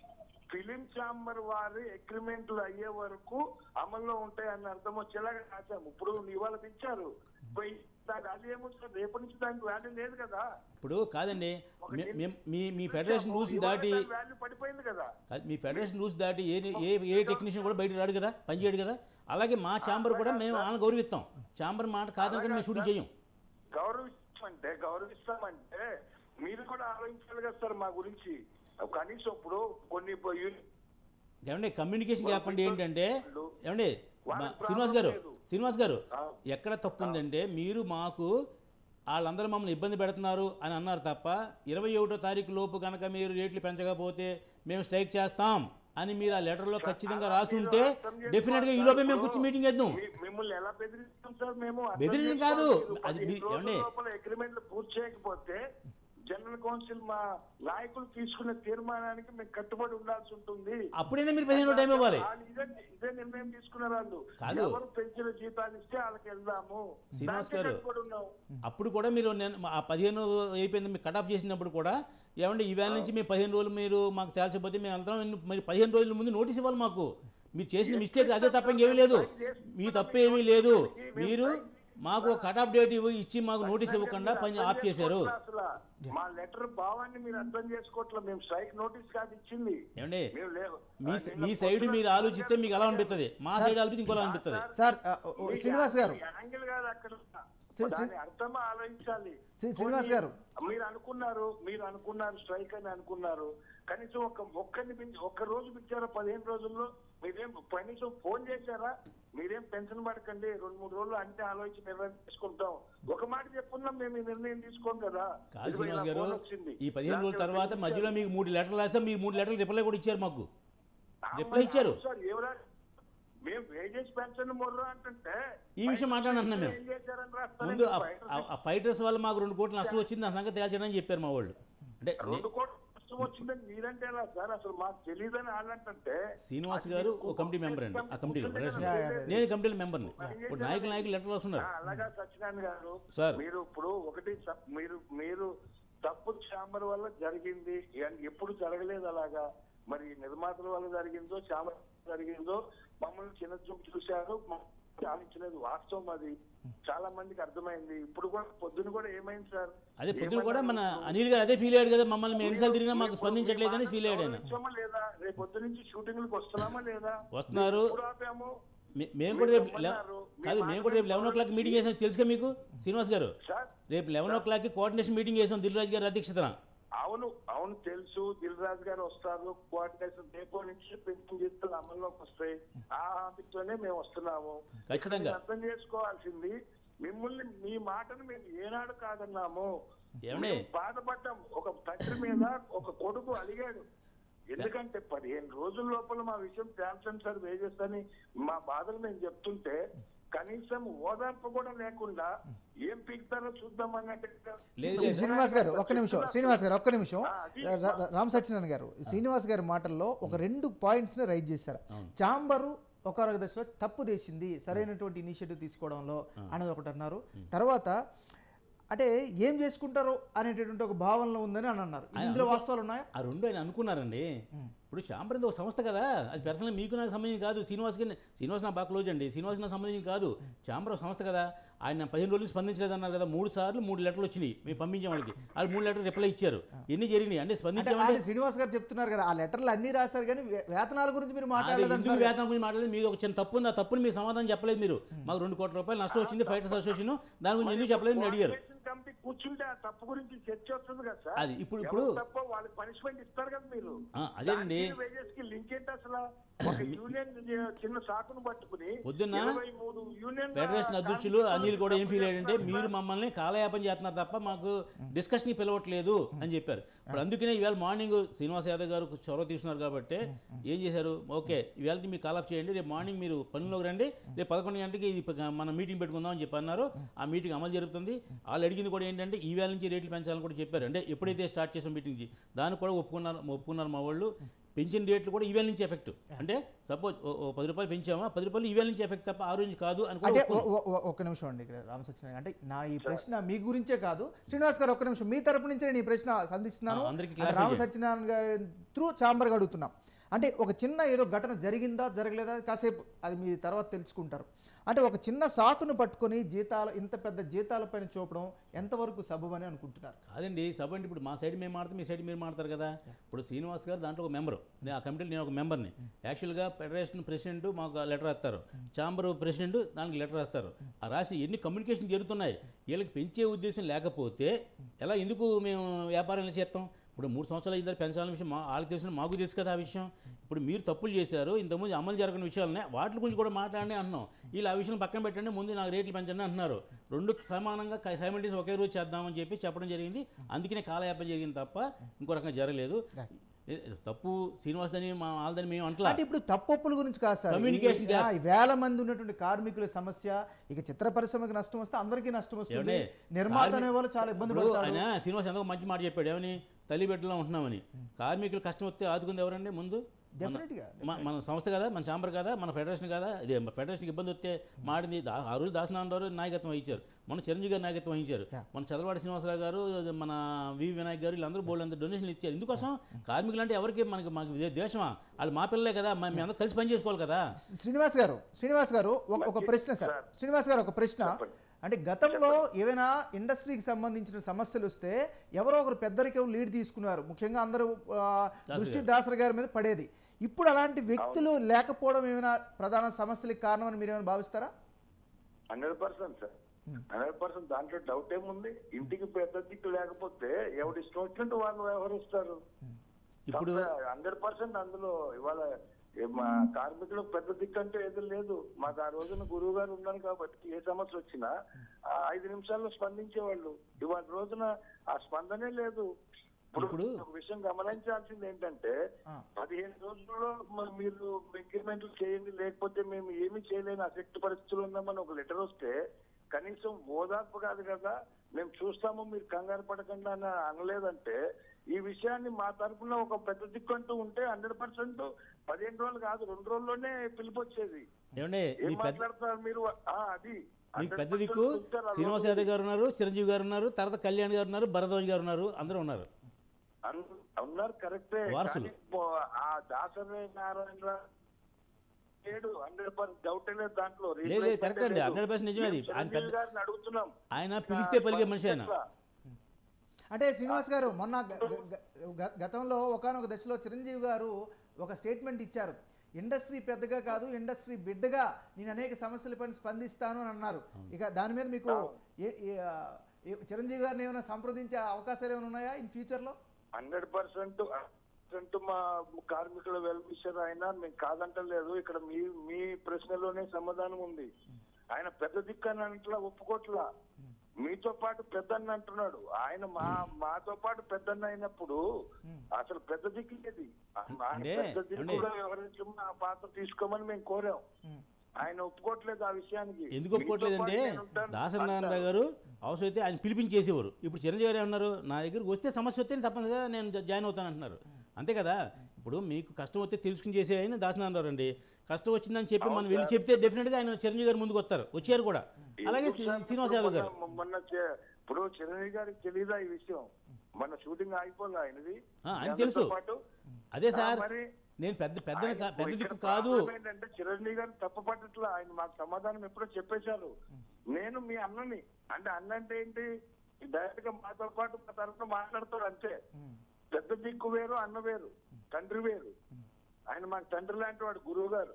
ఫిలిం ఛాంబర్ వారి అగ్రిమెంట్లు అయ్యే వరకు అమల్లో ఉంటాయి అన్న అర్థం వచ్చేలాగా రాశాము ఇప్పుడు ఇవాళ ఇచ్చారు పోయి దాని అది ఏముంది సార్ రేపటి నుంచి దానికి వాల్యూ లేదు కదా ఇప్పుడు కాదండి మే- మేము మీ మీ ఫెడరేషన్ రూల్స్ దాటి వాల్యూ పడిపోయింది కదా కాదు, మీ ఫెడరేషన్ రూల్స్ దాటి ఏ ఏ ఏ టెక్నీషియన్ కూడా బయటకు రాడు కదా పని చేయడు కదా అలాగే మా ఛాంబర్ కూడా మేము వాళ్ళని గౌరవిస్తాం ఛాంబర్ మాట కాదనుకుని మేము షూటింగ్ చేయం గౌరవిస్తామంటే గౌరవిస్తామంటే మీరు కూడా ఆలోచించాలి కదా సార్ మా గురించి కనీసం ఇప్పుడు కొన్ని ఇప్పుడు యూని- ఏమండి కమ్యూనికేషన్ గ్యాప్ అంటే ఏంటంటే ఏమండి మా- శ్రీనివాస్ గారు శ్రీనివాస్ గారు ఎక్కడ తప్పు ఉందంటే మీరు మాకు వాళ్ళందరూ మమ్మల్ని ఇబ్బంది పెడుతున్నారు అని అన్నారు తప్ప ఇరవై ఒకటో తారీఖు లోపు కనుక మీరు రేట్లు పెంచకపోతే మేము స్ట్రైక్ చేస్తాం అని మీరు ఆ లెటర్లో ఖచ్చితంగా రాసి ఉంటే డెఫినెట్గా ఈ లోపే మేము కూర్చొని మీటింగ్ చేద్దాం మీ- మిమ్మల్ని ఎలా బెదిరిస్తాం సార్ మేము అర్థం బెదిరించడం కాదు. చేసుకోవాలి. మీరు అది పదిహేను మీ- రోజుల ఏమండి? లోపల అగ్రిమెంట్లు పూర్తి చేయకపోతే జనరల్ కౌన్సిల్ మా నాయకులు తీసుకునే తీర్మానానికి మేము కట్టుబడి ఉండాల్సి ఉంటుంది అప్పుడైనా మీరు పదిహేను రోజులు టైం ఇవ్వాలి వాళ్ళు ఇదే ఇదే నిర్ణయం తీసుకున్నారు వాళ్ళు కాదు. ఎవరు పెంచిన జీతాలు ఇస్తే వాళ్ళకి వెళ్దాము శ్రీనివాస్ దానికే గారు. కట్టుబడి ఉన్నాం అప్పుడు కూడా మీరు నేను ఆ పదిహేను అయిపోయింది మీరు కట్ ఆఫ్ చేసినప్పుడు కూడా ఏమండి ఈవేళ నుంచి మేము పదిహేను రోజులు మీరు మాకు తేల్చకపోతే మేము వెళ్తాం ఇన్ని- మరి పదిహేను రోజుల ముందు నోటీస్ ఇవ్వాలి మాకు మీరు చేసిన మిస్టేక్ అదే తప్ప ఇంకేమీ లేదు మీ తప్పు ఏమీ లేదు మీరు మాకు కట్ ఆఫ్ డేట్ ఇవ్వి ఇచ్చి మాకు నోటీస్ ఇవ్వకుండా పని ఆఫ్ చేశారు అసలు మా లెటర్ భావాన్ని మీరు అర్థం చేసుకోవట్లేదు మేము స్ట్రైక్ నోటీస్ కాదు ఇచ్చింది ఏమండి మేము లేవు మీ మీ సైడ్ మీరు ఆలోచిస్తే మీకు ఎలా అనిపిస్తుంది మా సైడ్ ఆలోచిస్తే ఇంకోలా అనిపిస్తుంది సార్ ఆ, ఓ, ఓ, శ్రీనివాస్ గారు యాంగిల్ కాదు అక్కడ శ్రీ- దాని అర్థం ఆలోచించాలి శ్రీ- శ్రీనివాస్ పోనీ, గారు. మీరు అనుకున్నారు మీరు అనుకున్నారు స్ట్రైక్ అని అనుకున్నారు కనీసం ఒక ఒక్కరిని పిలిచి- ఒక్క రోజు పిలిచారా పదిహేను రోజుల్లో మీరేం కనీసం ఫోన్ చేశారా మీరేం టెన్షన్ పడకండి రెండు మూడు రోజులు అంటే ఆలోచించి నిర్ణయం తీసుకుంటాం ఒక మాట చెప్పున్నాం మేము ఈ నిర్ణయం తీసుకోం కదా కాదు ఇదిగో శ్రీనివాస్ ఇలా గారు ఫోన్ వచ్చింది. ఈ పదిహేను రోజుల లేకపోతే తర్వాత పిలిచారు. మధ్యలో మీకు మూడు లెటర్లు రాస్తే మీరు మూడు లెటర్లు రిప్లై కూడా ఇచ్చారు మాకు ఆ రిప్లై మరి ఇచ్చారు. అవును సార్, ఎవరా మేము వేజెస్ పెన్షన్ మొర్ర అంటుంటే ఈ విషయం మాట్లాడుతున్నాం మేము. ఏం చేశారని రాస్తారండి ముందు ఆ- బయట ఆ- ఆ ఫైటర్స్ వల్ల మాకు రెండు కోట్ల నష్టం వచ్చింది ఆ సంగతి తేల్చడం అని చెప్పారు మా వాళ్ళు అంటే నే- రెండు కోట్ల నష్టం వచ్చిందని మీరంటే ఎలా సార్ అసలు మాకు తెలియదని వాళ్ళంటే శ్రీనివాస్ గారు ఒక కమిటీ మెంబర్ అండి ఆ కమిటీలో ఫెడరేషన్ యా, యా, యా. నేను కమిటీలో మెంబర్ని ఇప్పుడు నాయకులు నాయకులు లెటర్లు వస్తున్నారు అలాగా సత్యనారాయణ గారు సార్. మీరు ఇప్పుడు ఒకటి స- మీరు మీరు తప్పు చాంబర్ వల్ల జరిగింది ఎ- ఎప్పుడు జరగలేదు అలాగా మరి నిర్మాతల వల్ల జరిగిందో చాంబర్ జరిగిందో మమ్మల్ని చిన్న చూపు చూశారు మమ్మల్ని ఆలోచించలేదు వాస్తవం అది చాలా మందికి అర్థమైంది ఇప్పుడు కూడా పొద్దున కూడా ఏమైంది సార్ అదే పొద్దున కూడా మన ఏమన్నారు? అనిల్ గారు అదే ఫీల్ అయ్యాడు కదా మమ్మల్ని మేము ఎన్నిసార్లు తిరిగినా మాకు మీరు- స్పందించట్లేదని మీరు ఫీల్ అయ్యాడు ఆయన గౌరవించామా లేదా రేపు పొద్దు నుంచి షూటింగ్లకు వస్తున్నామా లేదా వస్తున్నారు. ఎప్పుడు ఆపాము మే- మేము కూడా రేపు లెవ- రమ్మన్నారు. మీ కాదు మేము కూడా రేపు లెవెన్ ఓ క్లాక్ మీటింగ్ చేసాం తెలుసుగా మీకు శ్రీనివాస్ గారు సార్ రేపు లెవెన్ ఓ క్లాక్కి కోఆర్డినేషన్ మీటింగ్ చేసాం దిల్రాజ్ గారి అధ్యక్షతన అవును అవును తెలుసు దిల్ రాజు గారు వస్తారు కోఆర్డినేషన్ రేపు నుంచి పెన్షన్ జీతాలు అమల్లోకి వస్తాయి ఆ హామీతోనే మేము వస్తున్నాము ఖచ్చితంగా. మీరు అర్థం చేసుకోవాల్సింది మిమ్మల్ని మీ మాటను మేము ఏనాడు కాదన్నాము ఏమండి? మేము బాధపడ్డాం ఒక తండ్రి మీద ఒక కొడుకు అలిగాడు ఎందుకంటే పదిహేను రోజుల లోపల మా విషయం శాంసంగ్ సార్ వేసేస్తని మా బాధలు మేము చెప్తుంటే కనీసం ఓదార్పు కూడా లేకుండా ఏం పీకుతారో చూద్దాం అన్నట్టుగా లేదు, శ్రీ- శ్రీనివాస్ గారు ఒక్క నిమిషం శ్రీనివాస్ గారు ఒక్క నిమిషం ఆ, అది- రా- రా- రామ్ సత్యనారాయణ గారు శ్రీనివాస్ గారి మాటల్లో ఒక రెండు పాయింట్స్ ని రైజ్ చేశారు చాంబరు ఒక దశలో తప్పు చేసింది సరైనటువంటి ఇనిషియేటివ్ తీసుకోవడంలో అనేది ఒకటి అన్నారు తర్వాత అంటే ఏం చేసుకుంటారో అనేటటువంటి ఒక భావనలో ఉందని అని అన్నారు ఇందులో వాస్తవాలు ఉన్నాయా ఆ రెండు ఆయన అనుకున్నారండి ఇప్పుడు శాంబరింది ఒక సంస్థ కదా అది పర్సనల్ మీకు నాకు సంబంధించి కాదు శ్రీనివాస్కి శ్రీనివాస్ నా బాగా క్లోజ్ అండి శ్రీనివాస్ నాకు సంబంధించి కాదు చాంబర్ ఒక సంస్థ కదా ఆయన పదిహేను రోజులు స్పందించలేదన్నారు కదా మూడు సార్లు మూడు లెటర్లు వచ్చినాయి మేము పంపించాం వాళ్ళకి వాళ్ళు మూడు లెటర్ రిప్లై ఇచ్చారు ఎన్ని జరిగినాయి అంటే అంటే స్పందించామంటే ఆయన శ్రీనివాస్ గారు చెప్తున్నారు కదా ఆ లెటర్లు అన్ని రాశారు కానీ వే- వేతనాల గురించి మీరు అది ఎందుకు మాట్లాడలేదు వేతనం గురించి మాట్లాడలేదు మీరు ఒక చిన్న తప్పు ఉంది ఆ తప్పుని మీరు సమాధానం చెప్పలేదు మీరు మాకు రెండు కోట్ల రూపాయలు నష్టం వచ్చింది ఫైటర్స్ అసోసియేషన్ దాని గురించి ఎందుకు చెప్పలేదు మీరు అడిగారు కోఆర్డినేషన్ కమిటీ కూర్చుంటే ఆ తప్పు గురించి చర్చ వస్తుంది కదా సార్ అది ఇప్పుడు- ఎవరు ఇప్పుడు- తప్ప వాళ్ళకి పనిష్మెంట్ ఇస్తారు కదా మీరు ఆ, అదేనండి. వేజెస్ కి లింక్ ఏంటి అసలు ఒక యూనియన్ చిన్న సాకును పట్టుకుని పొద్దున్న ఇరవై మూడు యూనియన్ ఫెడరేషన్ అధ్యక్షులు అనిల్ కూడా ఏం ఫీల్ అయ్యాడంటే మీరు మమ్మల్ని కాలయాపన చేస్తున్నారు తప్ప మాకు డిస్కషన్కి పిలవట్లేదు అని చెప్పారు ఇప్పుడు అందుకనే ఈవేళ మార్నింగ్ శ్రీనివాస్ యాదవ్ గారు చొరవ తీసుకున్నారు కాబట్టి ఏం చేశారు ఓకే ఈవేళ మీరు కాల్ ఆఫ్ చేయండి రేపు మార్నింగ్ మీరు పనిలోకి రండి రేపు పదకొండు గంటకి ఇది ప- మనం మీటింగ్ పెట్టుకుందాం అని చెప్పి అన్నారు ఆ మీటింగ్ అమలు జరుగుతుంది వాళ్ళు అడిగింది కూడా ఏంటంటే ఈవేళ నుంచి రేట్లు పెంచాలని కూడా చెప్పారు అంటే ఎప్పుడైతే స్టార్ట్ చేసాం మీటింగ్ దానికి కూడా ఒప్పుకున్నారు ఒప్పుకున్నారు మా వాళ్ళు పెంచిన రేట్లు కూడా ఈవేళ నుంచి ఎఫెక్ట్ అంటే సపోజ్ పది రూపాయలు పెంచామా పది రూపాయలు ఈవేళ నుంచి ఎఫెక్ట్ తప్ప ఆ రోజు నుంచి కాదు అని కూడా అంటే ఒప్పుకున్నారు. ఒ- ఒ- ఒ- ఒక్క నిమిషం అండి ఇక్కడ రామ సత్యనారాయణ అంటే నా ఈ ప్రశ్న మీ గురించే కాదు శ్రీనివాస్ గారు ఒక్క నిమిషం మీ తరపు నుంచి నేను ఈ ప్రశ్న సంధిస్తున్నాను ఆ, అందరికీ అంటే clarify రామ చేయండి. సత్యనారాయణ గారి త్రూ చాంబర్గా అడుగుతున్నాం అంటే ఒక చిన్న ఏదో ఘటన జరిగిందా జరగలేదా కాసేపు అది మీ తర్వాత తెలుసుకుంటారు అంటే ఒక చిన్న సాకును పట్టుకొని జీతాలు ఇంత పెద్ద జీతాల పైన చూపడం ఎంతవరకు సబబని అనుకుంటున్నారు కాదండి సబ్ అంటే ఇప్పుడు మా సైడ్ మేము మాడతాం మీ సైడ్ మీరు మాడతారు కదా ఇప్పుడు శ్రీనివాస్ గారు దాంట్లో ఒక మెంబరు నేను ఆ కమిటీలో నేను ఒక మెంబర్ని యాక్చువల్గా ఫెడరేషన్ ప్రెసిడెంట్ మాకు లెటర్ రాస్తారు ఛాంబర్ ప్రెసిడెంట్ దానికి లెటర్ రాస్తారు ఆ రాసి ఎన్ని కమ్యూనికేషన్ జరుగుతున్నాయి వీళ్ళకి పెంచే ఉద్దేశం లేకపోతే ఎలా ఎందుకు మేము వ్యాపారం ఎలా చేస్తాం ఇప్పుడు మూడు సంవత్సరాలు అయిందని పెంచాలనే విషయం మా వాళ్ళకి తెలిసిన మాకు తెలుసు కదా ఆ విషయం ఇప్పుడు మీరు తప్పులు చేశారు ఇంతకుముందు అమలు జరగని విషయాలనే వాటి గురించి కూడా మాట్లాడి అంటున్నాం వీళ్ళు ఆ విషయం పక్కన పెట్టండి ముందు నాకు రేట్లు పెంచండి అంటున్నారు రెండు సమానంగా సైమంటీస్ ఒకే రోజు చేద్దామని చెప్పి చెప్పడం జరిగింది అందుకనే కాలయాపన జరిగింది తప్ప ఇంకో రకంగా జరగలేదు ఏ- తప్పు శ్రీనివాస్ దని మా వాళ్ళదని మేము అంటలా అంటే ఇప్పుడు తప్పొప్పుల గురించి కాదు సార్ Communication ఈ- gap. ఆ, ఈ వేల మంది ఉన్నటువంటి కార్మికుల సమస్య ఇక చిత్ర పరిశ్రమకి నష్టం వస్తే అందరికీ నష్టం వస్తుంది ఏమండి? నిర్మాత కార్మి- అనే వాళ్ళు చాలా ఇబ్బంది ఇప్పుడు పడతారు ఆయన శ్రీనివాస్ ఎంతో మంచి మాట చెప్పాడు ఏమని తల్లి బిడ్డలో ఉంటున్నామని కార్మికులు కష్టం వస్తే ఆదుకుంది ఎవరండి ముందు మన- Definitely గా, మ- మన సంస్థ కదా మన చాంబర్ కదా మన ఫెడరేషన్ కదా ఇదే ఫెడరేషన్కి ఇబ్బంది వస్తే మాడింది దా- ఆ రోజు దాసనారాయణ గారు నాయకత్వం వహించారు మన చిరంజీవి గారు నాయకత్వం వహించారు మన చదలవాడి శ్రీనివాసరావు గారు మన వి వినాయక్ గారు వీళ్ళందరూ బోల్డ్ అంత డొనేషన్లు ఇచ్చారు ఎందుకోసం కార్మికులు అంటే ఎవరికి మనకి మనకి దే- దేశమా వాళ్ళు మా పిల్లలే కదా మ- మేము అందరూ కలిసి పని చేసుకోవాలి కదా శ్రీనివాస్ గారు శ్రీనివాస్ గారు ఒక ఒక ప్రశ్న సార్ శ్రీనివాస్ గారు ఒక ప్రశ్న అంటే గతంలో ఏవైనా ఇండస్ట్రీకి సంబంధించిన సమస్యలు వస్తే ఎవరో ఒకరు పెద్దరికం లీడ్ తీసుకున్నారు ముఖ్యంగా అందరూ ఆ, దృష్టి దాసరి గారి మీద పడేది ఇప్పుడు అలాంటి వ్యక్తులు లేకపోవడం ఏమైనా ప్రధాన సమస్యలకు కారణమని మీరు ఏమైనా భావిస్తారా hundred percent sir hundred percent దాంట్లో డౌట్ ఏముంది ఇంటికి పెద్ద దిక్కు లేకపోతే ఎవడు ఇష్టం వచ్చినట్టు వాళ్ళు వ్యవహరిస్తారు ఇప్పుడు హండ్రెడ్ పర్సెంట్ అందులో ఇవాళ ఏ మా కార్మికులకు పెద్ద దిక్కు అంటే ఏది లేదు మాకు ఆ రోజున గురువు గారు ఉన్నారు కాబట్టి ఏ సమస్య వచ్చినా ఆ ఐదు నిమిషాల్లో స్పందించేవాళ్ళు ఇవాళ రోజున ఆ స్పందనే లేదు ఇప్పుడు ఇప్పుడు- ఒక విషయం గమనించాల్సింది ఏంటంటే ఆ. పదిహేను రోజుల్లో మ- మీరు ఇంక్రిమెంట్లు చేయండి లేకపోతే మేము ఏమీ చేయలేని అసెక్ట్ పరిస్థితులు ఉన్నామని ఒక లెటర్ వస్తే కనీసం ఓదార్పు కాదు కదా మేము చూస్తాము మీరు కంగారు పడకుండా అని అనలేదంటే ఈ విషయాన్ని మా తరపున ఒక పెద్ద దిక్కు అంటూ ఉంటే హండ్రెడ్ పర్సెంట్ పదిహేను రోజులు కాదు రెండు రోజుల్లోనే పిలుపు వచ్చేది ఏమండి ఏం మీ పెద్ద మాట్లాడతారు మీరు ఆ, అది మీకు 100% పెద్ద దిక్కు చూస్తారు ఆ శ్రీనివాస్ రోజు. యాదవ్ గారు ఉన్నారు చిరంజీవి గారు ఉన్నారు తర్వాత కళ్యాణ్ గారు ఉన్నారు భరద్వాజ్ గారు ఉన్నారు అందరూ ఉన్నారు అన్- ఉన్నారు కరెక్టే వారసులు. కానీ పో- ఆ దాసరి నారాయణ లేడు హండ్రెడ్ పర్సెంట్ డౌట్ లేదు దాంట్లో లేదు, లేదు, correct అండి. 100% నిజమే అది. ఆయన చిరంజీవి పెద్ద- గారిని అడుగుతున్నాం ఆయన పిలిస్తే పలికే మనిషి ఆయన ఎట్లా? అంటే శ్రీనివాస్ గారు మొన్న గ- గ- గ- గతంలో ఒకనొక దశలో చిరంజీవి గారు ఒక స్టేట్మెంట్ ఇచ్చారు ఇండస్ట్రీ పెద్దగా కాదు ఇండస్ట్రీ బిడ్డగా నేను అనేక సమస్యలపైన స్పందిస్తాను అని అన్నారు ఇక దాని మీద మీకు ఏ- ఏ- ఆ, ఏ- చిరంజీవి గారిని ఏమైనా సంప్రదించే అవకాశాలు ఏమైనా ఉన్నాయా ఇన్ ఫ్యూచర్లో హండ్రెడ్ పర్సెంట్ పర్సెంట్ మా కార్మికుల వెల్ఫేర్ ఆయన మేము కాదంటలేదు ఇక్కడ మీ మీ ప్రశ్నలోనే సమాధానం ఉంది ఆయన పెద్ద దిక్కని అంట్లా ఒప్పుకోట్లా మీతో పాటు పెద్దన్న అంటున్నాడు ఆయన మా మాతో పాటు పెద్దన్న అయినప్పుడు అసలు పెద్ద దిక్కు ఇది ఆయన అంటే, పెద్ద దిక్కుగా ఏమండి? వ్యవహరించమని ఆ పాత్ర తీసుకోమని మేము కోరాం ఆయన ఒప్పుకోవట్లేదు ఆ విషయానికి ఎందుకు ఒప్పుకోవట్లేదంటే మీతో పాటు నేను ఉంటాను దాసనారాయణ అంటారు. గారు అవసరమైతే ఆయన పిలిపించేసేవారు ఇప్పుడు చిరంజీవి గారు ఏమన్నారు నా దగ్గరికి వస్తే సమస్య వస్తే నేను తప్పనిసరిగా నేను జా- జాయిన్ అవుతాను అంటున్నారు అంతే కదా ఇప్పుడు మీకు కష్టం వస్తే తెలుసుకుని చేసే ఆయన దాసనారాయణ అండి కష్టం వచ్చిందని చెప్పి మనం వెళ్ళి చెప్తే డెఫినెట్గా ఆయన చిరంజీవి గారు ముందుకు వస్తారు వచ్చారు కూడా అలాగే ఎందుకు శ్రీ- సార్ శ్రీనివాస్ యాదవ్ గారు మొన్న- మొన్న చే- ఇప్పుడు చిరంజీవి గారికి తెలియదా ఈ విషయం మన షూటింగ్ ఆగిపోలే ఆయనది ఆ, ఆయన దాంతో తెలుసు. పాటు అదే ఆ, సార్ మరి నేను పెద్ద పెద్ద ఆయన పెద్ద ఇక్కడ దిక్కు కాదు ప్రాబ్లం ఏంటంటే చిరంజీవి గారు తప్పపట్టట్లా ఆయన మాకు సమాధానం ఎప్పుడో చెప్పేశారు నేను మీ అన్నని అంటే అన్న అంటే ఏంటి డైరెక్ట్ గా మాతో పాటు మా తరఫున మాట్లాడతారు అంతే పెద్ద దిక్కు వేరు అన్న వేరు తండ్రి వేరు ఆయన మాకు తండ్రి లాంటి వాడు గురువు గారు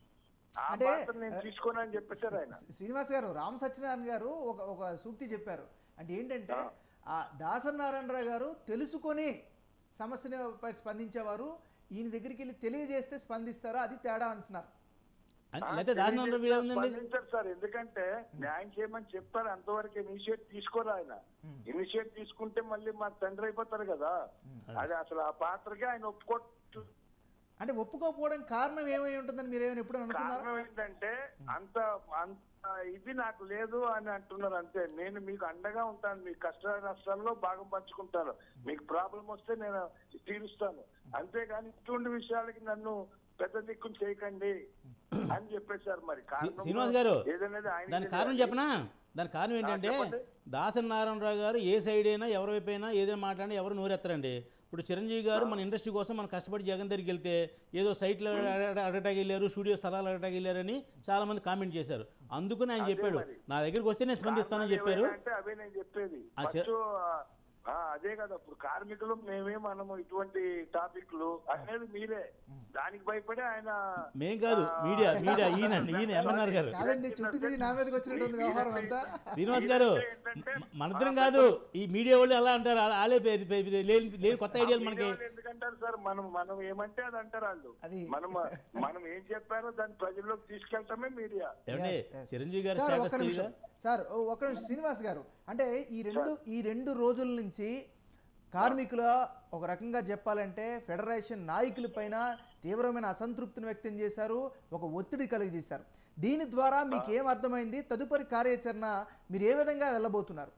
ఆ అంటే, పాత్ర నేను తీసుకోనని చెప్పేశారు ఆయన శ్రీ- శ్రీనివాస్ గారు రామ సత్యనారాయణ గారు ఒక ఒక సూక్తి చెప్పారు అంటే ఏంటంటే ఆ దాసనారాయణరావు గారు తెలుసుకొని సమస్యని పై స్పందించేవారు ఈయన దగ్గరికి వెళ్ళి తెలియజేస్తే స్పందిస్తారా అది తేడా అంటున్నారు అని- లేకపోతే దాసనారాయణ గారు ఏముందండి స్పందించారు సార్ ఎందుకంటే న్యాయం చేయమని చెప్తారు అంతవరకు ఇనిషియేట్ తీసుకోరు ఆయన ఇనిషియేట్ తీసుకుంటే మళ్ళీ మా తండ్రి అయిపోతారు కదా అది అసలు ఆ పాత్రకి ఆయన ఒప్పుకో అంటే ఒప్పుకోకపోవడానికి కారణం ఏమై ఉంటుందని మీరు ఏమైనా ఎప్పుడు అనుకున్నారా కారణం ఏంటంటే అంత అంత ఇది నాకు లేదు అని అంటున్నారు అంతే నేను మీకు అండగా ఉంటాను మీ కష్ట నష్టాల్లో భాగం పంచుకుంటాను మీకు ప్రాబ్లం వస్తే నేను తీరుస్తాను అంతేగాని ఇటువంటి విషయాలకి నన్ను పెద్ద దిక్కును చేయకండి అని చెప్పేశారు మరి శ్రీ- కారణం శ్రీనివాస్ గారు ఏదనేది ఆయన దానికి కారణం చెప్పనా దానికి కారణం ఏంటంటే చెప్పండి. దాసరి నారాయణరావు గారు ఏ సైడ్ అయినా ఎవరి వైపు అయినా ఏదైనా మాట్లాడినా ఎవరు నోరెత్తరండి ఇప్పుడు చిరంజీవి గారు మన ఇండస్ట్రీ కోసం మనం కష్టపడి జగన్ దగ్గరికి వెళ్తే ఏదో సైట్లో అడగటానికి వెళ్ళారు స్టూడియో స్థలాలు అడగటానికి వెళ్ళారని చాలా మంది కామెంట్ చేశారు అందుకని ఆయన చెప్పాడు మరి. నా దగ్గరికి వస్తే నేను స్పందిస్తానని చెప్పారు ఏమైనా అంటే అవే నేను చెప్పేది ఆ చె- ఫస్ట్ ఆ, అదే కదా ఇప్పుడు కార్మికులు మేమే మనము ఇటువంటి టాపిక్లు అనేది మీరే దానికి భయపడి ఆయన మేం కాదు ఆ, మీడియా మీడియా ఈయన ఈయన ఎంఎన్ఆర్ గారు కాదండి చుట్టూ తిరిగి నా మీదకి వచ్చినటువంటి వ్యవహారం అంతా శ్రీనివాస్ గారు ఏంటంటే మనందరం కాదు ఈ మీడియా వాళ్ళు ఎలా అంటారు వాళ్ళ- వాళ్ళే పే- పే- పే- లేని లేని కొత్త ఐడియాలు మనకి మీడియా వాళ్ళు ఎందుకంటారు సార్ మనం మనం ఏమంటే అది అంటారు వాళ్ళు అది- మనం మనం ఏం చెప్పారో దాన్ని ప్రజల్లోకి తీసుకెళ్తామే మీడియా ఏమంటే Yes, yes. Chiranjeevi garu sir status ఒక్క నిమిషం సార్ ఓ, ఒక్క నిమిషం శ్రీనివాస్ గారు అంటే ఈ రెండు ఈ రెండు రోజుల నుంచి కార్మికుల ఒక రకంగా చెప్పాలంటే ఫెడరేషన్ నాయకుల పైన తీవ్రమైన అసంతృప్తిని వ్యక్తం చేశారు ఒక ఒత్తిడి కలిగజేశారు దీని ద్వారా మీకు ఏం అర్థమైంది తదుపరి కార్యాచరణ మీరు ఏ విధంగా వెళ్ళబోతున్నారు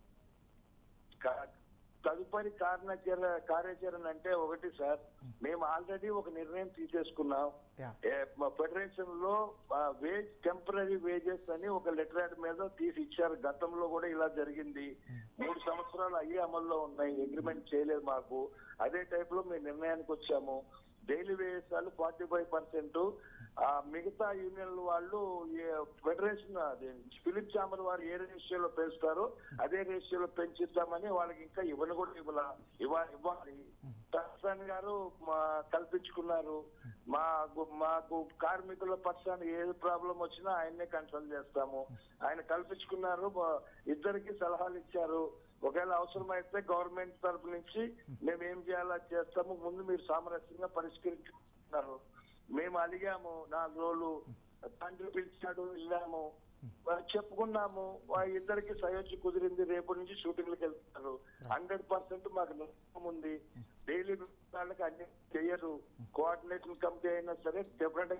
కా- తదుపరి కార్యాచరణ కార్యాచరణ అంటే ఒకటి సార్ మేము ఆల్రెడీ ఒక నిర్ణయం తీసేసుకున్నాం Yeah. ఏ, మా ఫెడరేషన్ లో వేజ్ టెంపరీ వేజెస్ అని ఒక లెటర్ మీద తీసి ఇచ్చారు గతంలో కూడా ఇలా జరిగింది మూడు సంవత్సరాలు అయ్యే అమల్లో ఉన్నాయి అగ్రిమెంట్ చేయలేదు మాకు అదే టైప్ లో మేము నిర్ణయానికి వచ్చాము డైలీ వేజెస్ వాళ్ళు ఫార్టీ ఫైవ్ పర్సెంట్ మిగతా యూనియన్ వాళ్ళు ఏ- ఫెడరేషన్ అదే ఫిలిప్ చాంబర్ వారు ఏ రేషియోలో పెంచుతారో అదే రేషియోలో పెంచిద్దామని వాళ్ళకి ఇంకా ఇవ్వను కూడా ఇవ్వాల ఇవ్వ ఇవ్వాలి తహసాన్ గారు మా కల్పించుకున్నారు మాకు మాకు కార్మికుల పక్షాన్ని ఏ ప్రాబ్లం వచ్చినా ఆయన్నే కన్సల్ట్ చేస్తాము ఆయన కల్పించుకున్నారు మా- ఇద్దరికి సలహాలు ఇచ్చారు ఒకవేళ అవసరమైతే గవర్నమెంట్ తరపు నుంచి మేము ఏం చేయాలో అది చేస్తాము ముందు మీరు సామరస్యంగా పరిష్కరించుకున్నారు మేము అడిగాము నాలుగు రోజులు తండ్రి పిలిచాడు వెళ్ళాము వాళ్ళు చెప్పుకున్నాము ఆ ఇద్దరికి సయోధ్య కుదిరింది రేపు నుంచి షూటింగ్లకు వెళ్తున్నారు హండ్రెడ్ పర్సెంట్ మాకు నమ్మకం ఉంది డైలీ వాళ్ళకి అన్ని చెయ్యరు కోఆర్డినేషన్ కమిటీ అయినా సరే డెఫినెట్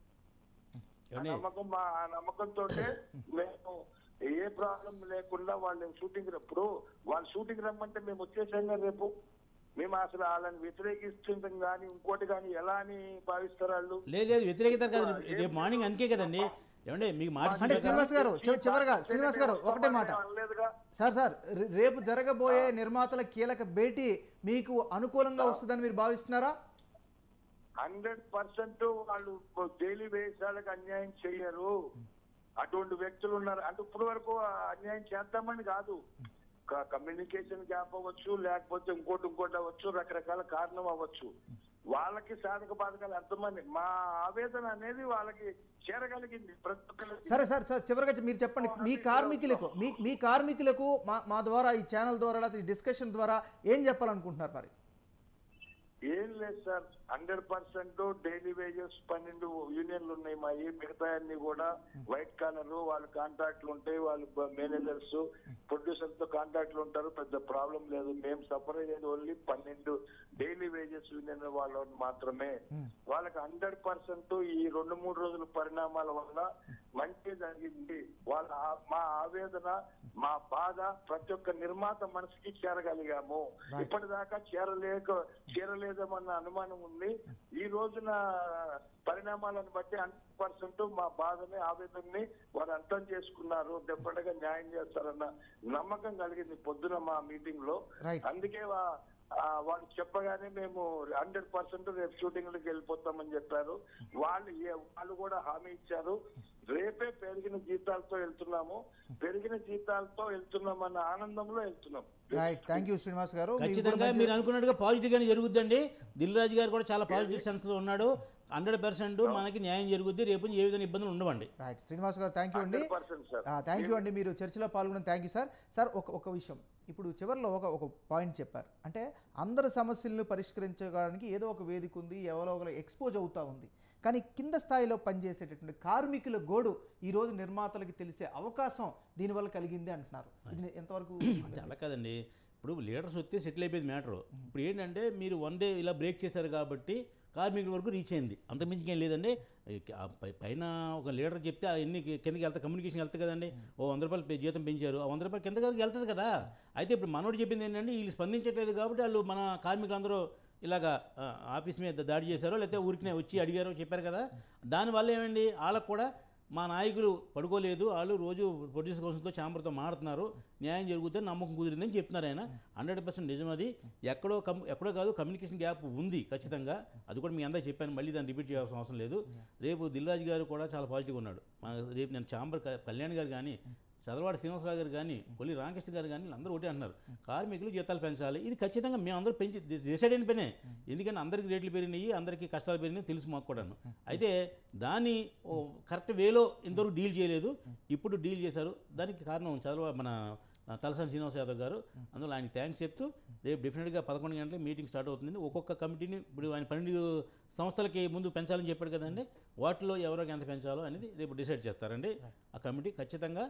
ఆ ఏమండి? నమ్మకం మా ఆ నమ్మకంతో మేము ఏ ప్రాబ్లం లేకుండా వాళ్ళు షూటింగ్ ఇప్పుడు వాళ్ళు షూటింగ్ రమ్మంటే మేము వచ్చేసాం కదా రేపు మేము అసలు వాళ్ళని వ్యతిరేకిస్తుంటాం కానీ ఇంకోటి కానీ ఎలా అని భావిస్తారు వాళ్ళు లేదు లేదు వ్యతిరేకత కాదు రేపు మార్నింగ్ అందుకే కదండి ఏమండి మీకు మాట అంటే చెప్పాక- శ్రీనివాస్ గారు చివ- చివరగా శ్రీనివాస్ గారు ఒకటే మాట అనలేదుగా సార్ సార్ రే- రేపు జరగబోయే నిర్మాతల కీలక భేటీ మీకు అనుకూలంగా వస్తుందని మీరు భావిస్తున్నారా హండ్రెడ్ పర్సెంట్ వాళ్ళు డైలీ వేస్ వాళ్ళకి అన్యాయం చేయరు అటువంటి వ్యక్తులు ఉన్నారు అంటే ఇప్పుడు వరకు అన్యాయం చేద్దామని కాదు కమ్యూనికేషన్ గ్యాప్ అవ్వచ్చు లేకపోతే ఇంకోటి ఇంకోటి అవ్వచ్చు రకరకాల కారణం అవ్వచ్చు వాళ్ళకి సాధక బాధకాలు ఎంతమంది మా ఆవేదన అనేది వాళ్ళకి చేరగలిగింది ప్రతి ఒక్కరికి సరే సార్ సార్ చివరిగా మీరు చెప్పండి మీ కార్మికులకు మీ మీ కార్మికులకు మా మా ద్వారా ఈ ఛానల్ ద్వారా లేకపోతే ఈ డిస్కషన్ ద్వారా ఏం చెప్పాలనుకుంటున్నారు మరి ఏం లేదు sir hundred percent daily wages పన్నెండు యూనియన్లు ఉన్నాయి మా ఈ మిగతా అన్ని కూడా వైట్ కాలర్ వాళ్ళు కాంట్రాక్ట్లు ఉంటాయి వాళ్ళు మేనేజర్స్ ప్రొడ్యూసర్ తో కాంట్రాక్ట్లు ఉంటారు పెద్ద ప్రాబ్లం లేదు మేము సఫర్ అయ్యేది ఓన్లీ పన్నెండు డైలీ వేజెస్ యూనియన్ వాళ్ళు మాత్రమే వాళ్ళకి హండ్రెడ్ పర్సెంట్ ఈ రెండు మూడు రోజుల పరిణామాల వల్ల మంచి జరిగింది వాళ్ళ ఆ- మా ఆవేదన మా బాధ ప్రతి ఒక్క నిర్మాత మనసుకి చేరగలిగాము ఇప్పటిదాకా చేరలేక చేరలేదమన్న అనుమానం ఉంది ఈ రోజున పరిణామాలను బట్టి హండ్రెడ్ పర్సెంట్ మా బాధని ఆవేదనని వారు అర్థం చేసుకున్నారు డెఫినెట్ గా న్యాయం చేస్తారన్న నమ్మకం కలిగింది పొద్దున మా మీటింగ్ లో Right. అందుకే వా- ఆ, వాళ్ళు చెప్పగానే మేము హండ్రెడ్ పర్సెంట్ రేపు షూటింగ్ లకి వెళ్ళిపోతామని చెప్పారు వాళ్ళు ఏ- వాళ్ళు కూడా హామీ ఇచ్చారు రేపే పెరిగిన జీతాలతో వెళ్తున్నాము పెరిగిన జీతాలతో వెళ్తున్నామన్న ఆనందంలో వెళ్తున్నాం రైట్ థ్యాంక్ యూ శ్రీనివాస్ గారు మీకు కూడా ఖచ్చితంగా మంచి- మీరు అనుకున్నట్టుగా పాజిటివ్గానే జరుగుద్దండి దిల్ రాజు గారు కూడా చాలా పాజిటివ్ సెన్స్లో ఉన్నాడు హండ్రెడ్ పర్సెంట్ మనకి న్యాయం జరుగుద్ది రేపు ఏ విధంగా ఇబ్బందులు ఉండవండి right Srinivas garu thank you అండి hundred percent sir thank you అండి మీరు చర్చలో పాల్గొన్న థ్యాంక్ యూ సార్ సార్ ఒక ఒక విషయం ఇప్పుడు చివరిలో ఒక ఒక పాయింట్ చెప్పారు అంటే అందరి సమస్యలను పరిష్కరించడానికి ఏదో ఒక వేదిక ఉంది ఎవరో ఒకరు ఎక్స్పోజ్ అవుతూ ఉంది కానీ కింద స్థాయిలో పనిచేసేటటువంటి కార్మికుల గోడు ఈ రోజు నిర్మాతలకి తెలిసే అవకాశం దీనివల్ల కలిగింది అంటున్నారు ఇది ఎంతవరకు అంటే అలా కాదండి ఇప్పుడు లీడర్స్ వస్తే సెటిల్ అయిపోయింది మ్యాటర్ ఇప్పుడు ఏంటంటే మీరు వన్ డే ఇలా బ్రేక్ చేశారు కాబట్టి కార్మికుల వరకు రీచ్ అయింది అంత మించి ఏం లేదండి ఈ- ఆ పై- పైన ఒక లీడర్ చెప్తే ఆ ఎన్ని కిందకి వెళ్తా కమ్యూనికేషన్ వెళ్తాయి కదండి ఓ వంద రూపాయలు పే- జీతం పెంచారు ఆ వంద రూపాయలు కింద వెళ్తుంది కదా అయితే ఇప్పుడు మనోడు చెప్పింది ఏంటంటే వీళ్ళు స్పందించట్లేదు కాబట్టి వాళ్ళు మన కార్మికులందరూ ఇలాగా ఆ, ఆఫీస్ మీద దాడి చేశారో లేకపోతే ఊరికినే వచ్చి అడిగారో చెప్పారు కదా దానివల్ల ఏమండి వాళ్ళకు కూడా మా నాయకులు పడుకోలేదు వాళ్ళు రోజు ప్రొడ్యూసర్ కౌన్సిల్తో ఛాంబర్తో మాడుతున్నారు న్యాయం జరుగుతుంది నమ్మకం కుదిరిందని చెప్తున్నారు ఆయన హండ్రెడ్ పర్సెంట్ నిజం అది ఎక్కడో కమ్ ఎక్కడో కాదు కమ్యూనికేషన్ గ్యాప్ ఉంది ఖచ్చితంగా అది కూడా మీ అందరూ చెప్పాను మళ్ళీ దాన్ని రిపీట్ చేయాల్సిన అవసరం లేదు రేపు దిల్రాజు గారు కూడా చాలా పాజిటివ్గా ఉన్నాడు మన రేపు నేను ఛాంబర్ క- కళ్యాణ్ గారు కానీ చదవాడి శ్రీనివాసరావు గారు కానీ కొల్లి రామకృష్ణ గారు కానీ అందరూ ఒకటే అంటున్నారు కార్మికులు జీతాలు పెంచాలి ఇది ఖచ్చితంగా మేము అందరూ పెంచి డిసైడ్ అయిన పనే ఎందుకంటే అందరికీ రేట్లు పెరిగినాయి అందరికీ కష్టాలు పెరిగినాయి తెలుసు మాకు కూడాను అయితే దాన్ని ఓ కరెక్ట్ వేలో ఇంతవరకు డీల్ చేయలేదు ఇప్పుడు డీల్ చేశారు దానికి కారణం చదవ మన ఆ, తలసాని శ్రీనివాస యాదవ్ గారు అందులో ఆయనకి థ్యాంక్స్ చెప్తూ రేపు డెఫినెట్గా పదకొండు గంటలకు మీటింగ్ స్టార్ట్ అవుతుంది ఒక్కొక్క కమిటీని ఇప్పుడు ఆయన పన్నెండు సంస్థలకి ముందు పెంచాలని చెప్పాడు కదండి వాటిలో ఎవరికి ఎంత పెంచాలో అనేది రేపు డిసైడ్ చేస్తారండి ఆ కమిటీ ఖచ్చితంగా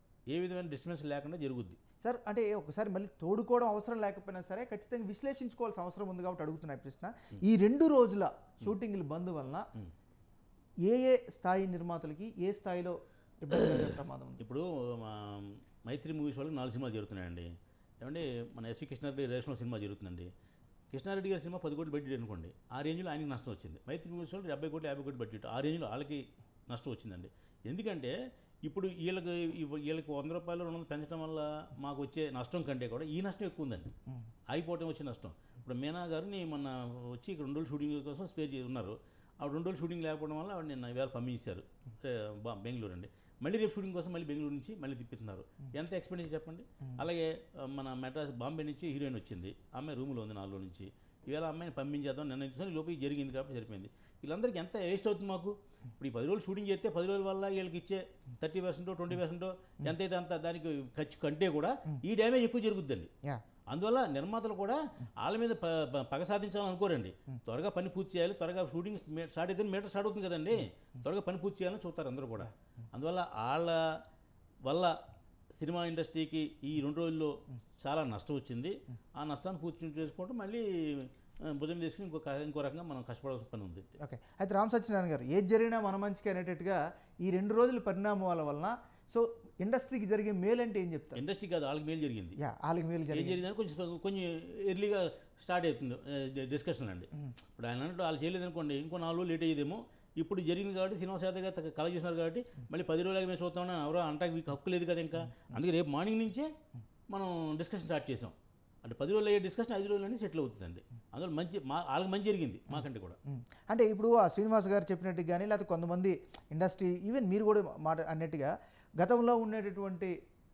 ఏ విధమైన డిస్టర్బెన్స్ లేకుండా జరుగుద్ది సార్ అంటే ఒకసారి మళ్ళీ తోడుకోవడం అవసరం లేకపోయినా సరే ఖచ్చితంగా విశ్లేషించుకోవాల్సిన అవసరం ఉంది కాబట్టి అడుగుతున్నాయి ప్రశ్న ఈ రెండు రోజుల షూటింగ్ల బంద్ వలన ఏ ఏ స్థాయి నిర్మాతలకి ఏ స్థాయిలో ఇబ్బంది కలిగే ప్రమాదం ఉంది ఇప్పుడు మా మైత్రి మూవీస్ వాళ్ళకి నాలుగు సినిమాలు జరుగుతున్నాయండి ఏమంటే మన ఎస్వి కృష్ణారెడ్డి రేషనల్ సినిమా జరుగుతుందండి కృష్ణారెడ్డి గారి సినిమా పది కోట్లు బడ్జెట్ అనుకోండి ఆ రేంజ్లో ఆయనకి నష్టం వచ్చింది మైత్రి మూవీస్ వాళ్ళు డెబ్బై కోట్లు యాభై కోట్లు బడ్జెట్ ఆ రేంజ్లో వాళ్ళకి నష్టం వచ్చిందండి ఎందుకంటే ఇప్పుడు వీళ్ళకి ఇవ్వ- వీళ్ళకి వంద రూపాయలు రెండు వందలు పెంచడం వల్ల మాకు వచ్చే నష్టం కంటే కూడా ఈ నష్టం ఎక్కువ ఉందండి ఆగిపోవటం వచ్చే నష్టం ఇప్పుడు మీనా గారిని మొన్న వచ్చి ఇక్కడ రెండు రోజులు షూటింగ్ కోసం స్పేర్ చేసి ఉన్నారు ఆ రెండు రోజులు షూటింగ్ లేకపోవడం వల్ల ఆవిడ నిన్న ఇవాళ పంపించారు ఏ, బా- బెంగళూరు అండి మళ్ళీ రేపు షూటింగ్ కోసం మళ్ళీ బెంగళూరు నుంచి మళ్ళీ తిప్పుతున్నారు ఎంత ఎక్స్పెండిచర్ చెప్పండి అలాగే ఆ, మన మెడ్రాస్ బాంబే నుంచి హీరోయిన్ వచ్చింది అమ్మాయి రూమ్లో ఉంది నాలుగు నుంచి ఈవేళ అమ్మాయిని పంపించేద్దాం నిన్న లోపు ఇది జరిగింది కాబట్టి సరిపోయింది వీళ్ళందరికీ ఎంత వేస్ట్ అవుతుంది మాకు ఇప్పుడు ఈ పది రోజులు షూటింగ్ చేస్తే పది రోజుల వల్ల వీళ్ళకి ఇచ్చే థర్టీ పర్సెంట్ ట్వంటీ పర్సెంట్ ఎంతైతే అంత దానికి ఖర్చు కంటే కూడా ఈ డ్యామేజ్ ఎక్కువ జరుగుద్దండి యా అందువల్ల నిర్మాతలు కూడా వాళ్ళ మీద ప- ప- పగ సాధించాలని అనుకోరండి త్వరగా పని పూర్తి చేయాలి త్వరగా షూటింగ్ మే- స్టార్ట్ అయితే మీటర్ స్టార్ట్ అవుతుంది కదండి త్వరగా పని పూర్తి చేయాలని చూస్తారు అందరూ కూడా అందువల్ల వాళ్ళ వల్ల సినిమా ఇండస్ట్రీకి ఈ రెండు రోజుల్లో చాలా నష్టం వచ్చింది ఆ నష్టాన్ని పూర్తి చేసుకోవడం మళ్ళీ ఆ, భుజం తీసుకుని ఇంకొక ఇంకో రకంగా మనం కష్టపడాల్సిన పని ఉంది ఓకే అయితే రామ్ సత్యనారాయణ గారు ఏది జరిగినా మన మంచికి అనేటట్టుగా ఈ రెండు రోజుల పరిణామాల వలన సో ఇండస్ట్రీకి జరిగే మేలు అంటే ఏం చెప్తారు ఇండస్ట్రీ కాదు వాళ్ళకి మేలు జరిగింది యా వాళ్ళకి మేలు ఏం జరిగింది జరిగిందని కొంచెం కొంచెం ఎర్లీగా స్టార్ట్ అవుతుంది డిస్కషన్ అండి ఇప్పుడు ఆయన అన్నట్టు వాళ్ళు చేయలేదు అనుకోండి ఇంకో నాలుగు రోజులు లేట్ అయ్యేదేమో ఇప్పుడు జరిగింది కాబట్టి శ్రీనివాస యాదవ్ గారు కళ చేసినారు కాబట్టి మళ్ళీ పది రోజులకి మేము చూస్తామని ఎవరో అంటాకి మీకు హక్కు లేదు కదా ఇంకా అందుకే రేపు మార్నింగ్ నుంచే మనం డిస్కషన్ స్టార్ట్ చేసాం అంటే పది రోజులు అయ్యే డిస్కషన్ ఐదు రోజులని సెటిల్ అవుతుందండి అందులో మంచి మా వాళ్ళకి మంచి జరిగింది మాకంటే కూడా ఉమ్. అంటే ఇప్పుడు ఆ శ్రీనివాస్ గారు చెప్పినట్టు కానీ లేకపోతే కొంతమంది ఇండస్ట్రీ ఈవెన్ మీరు కూడా మాట అన్నట్టుగా గతంలో ఉండేటటువంటి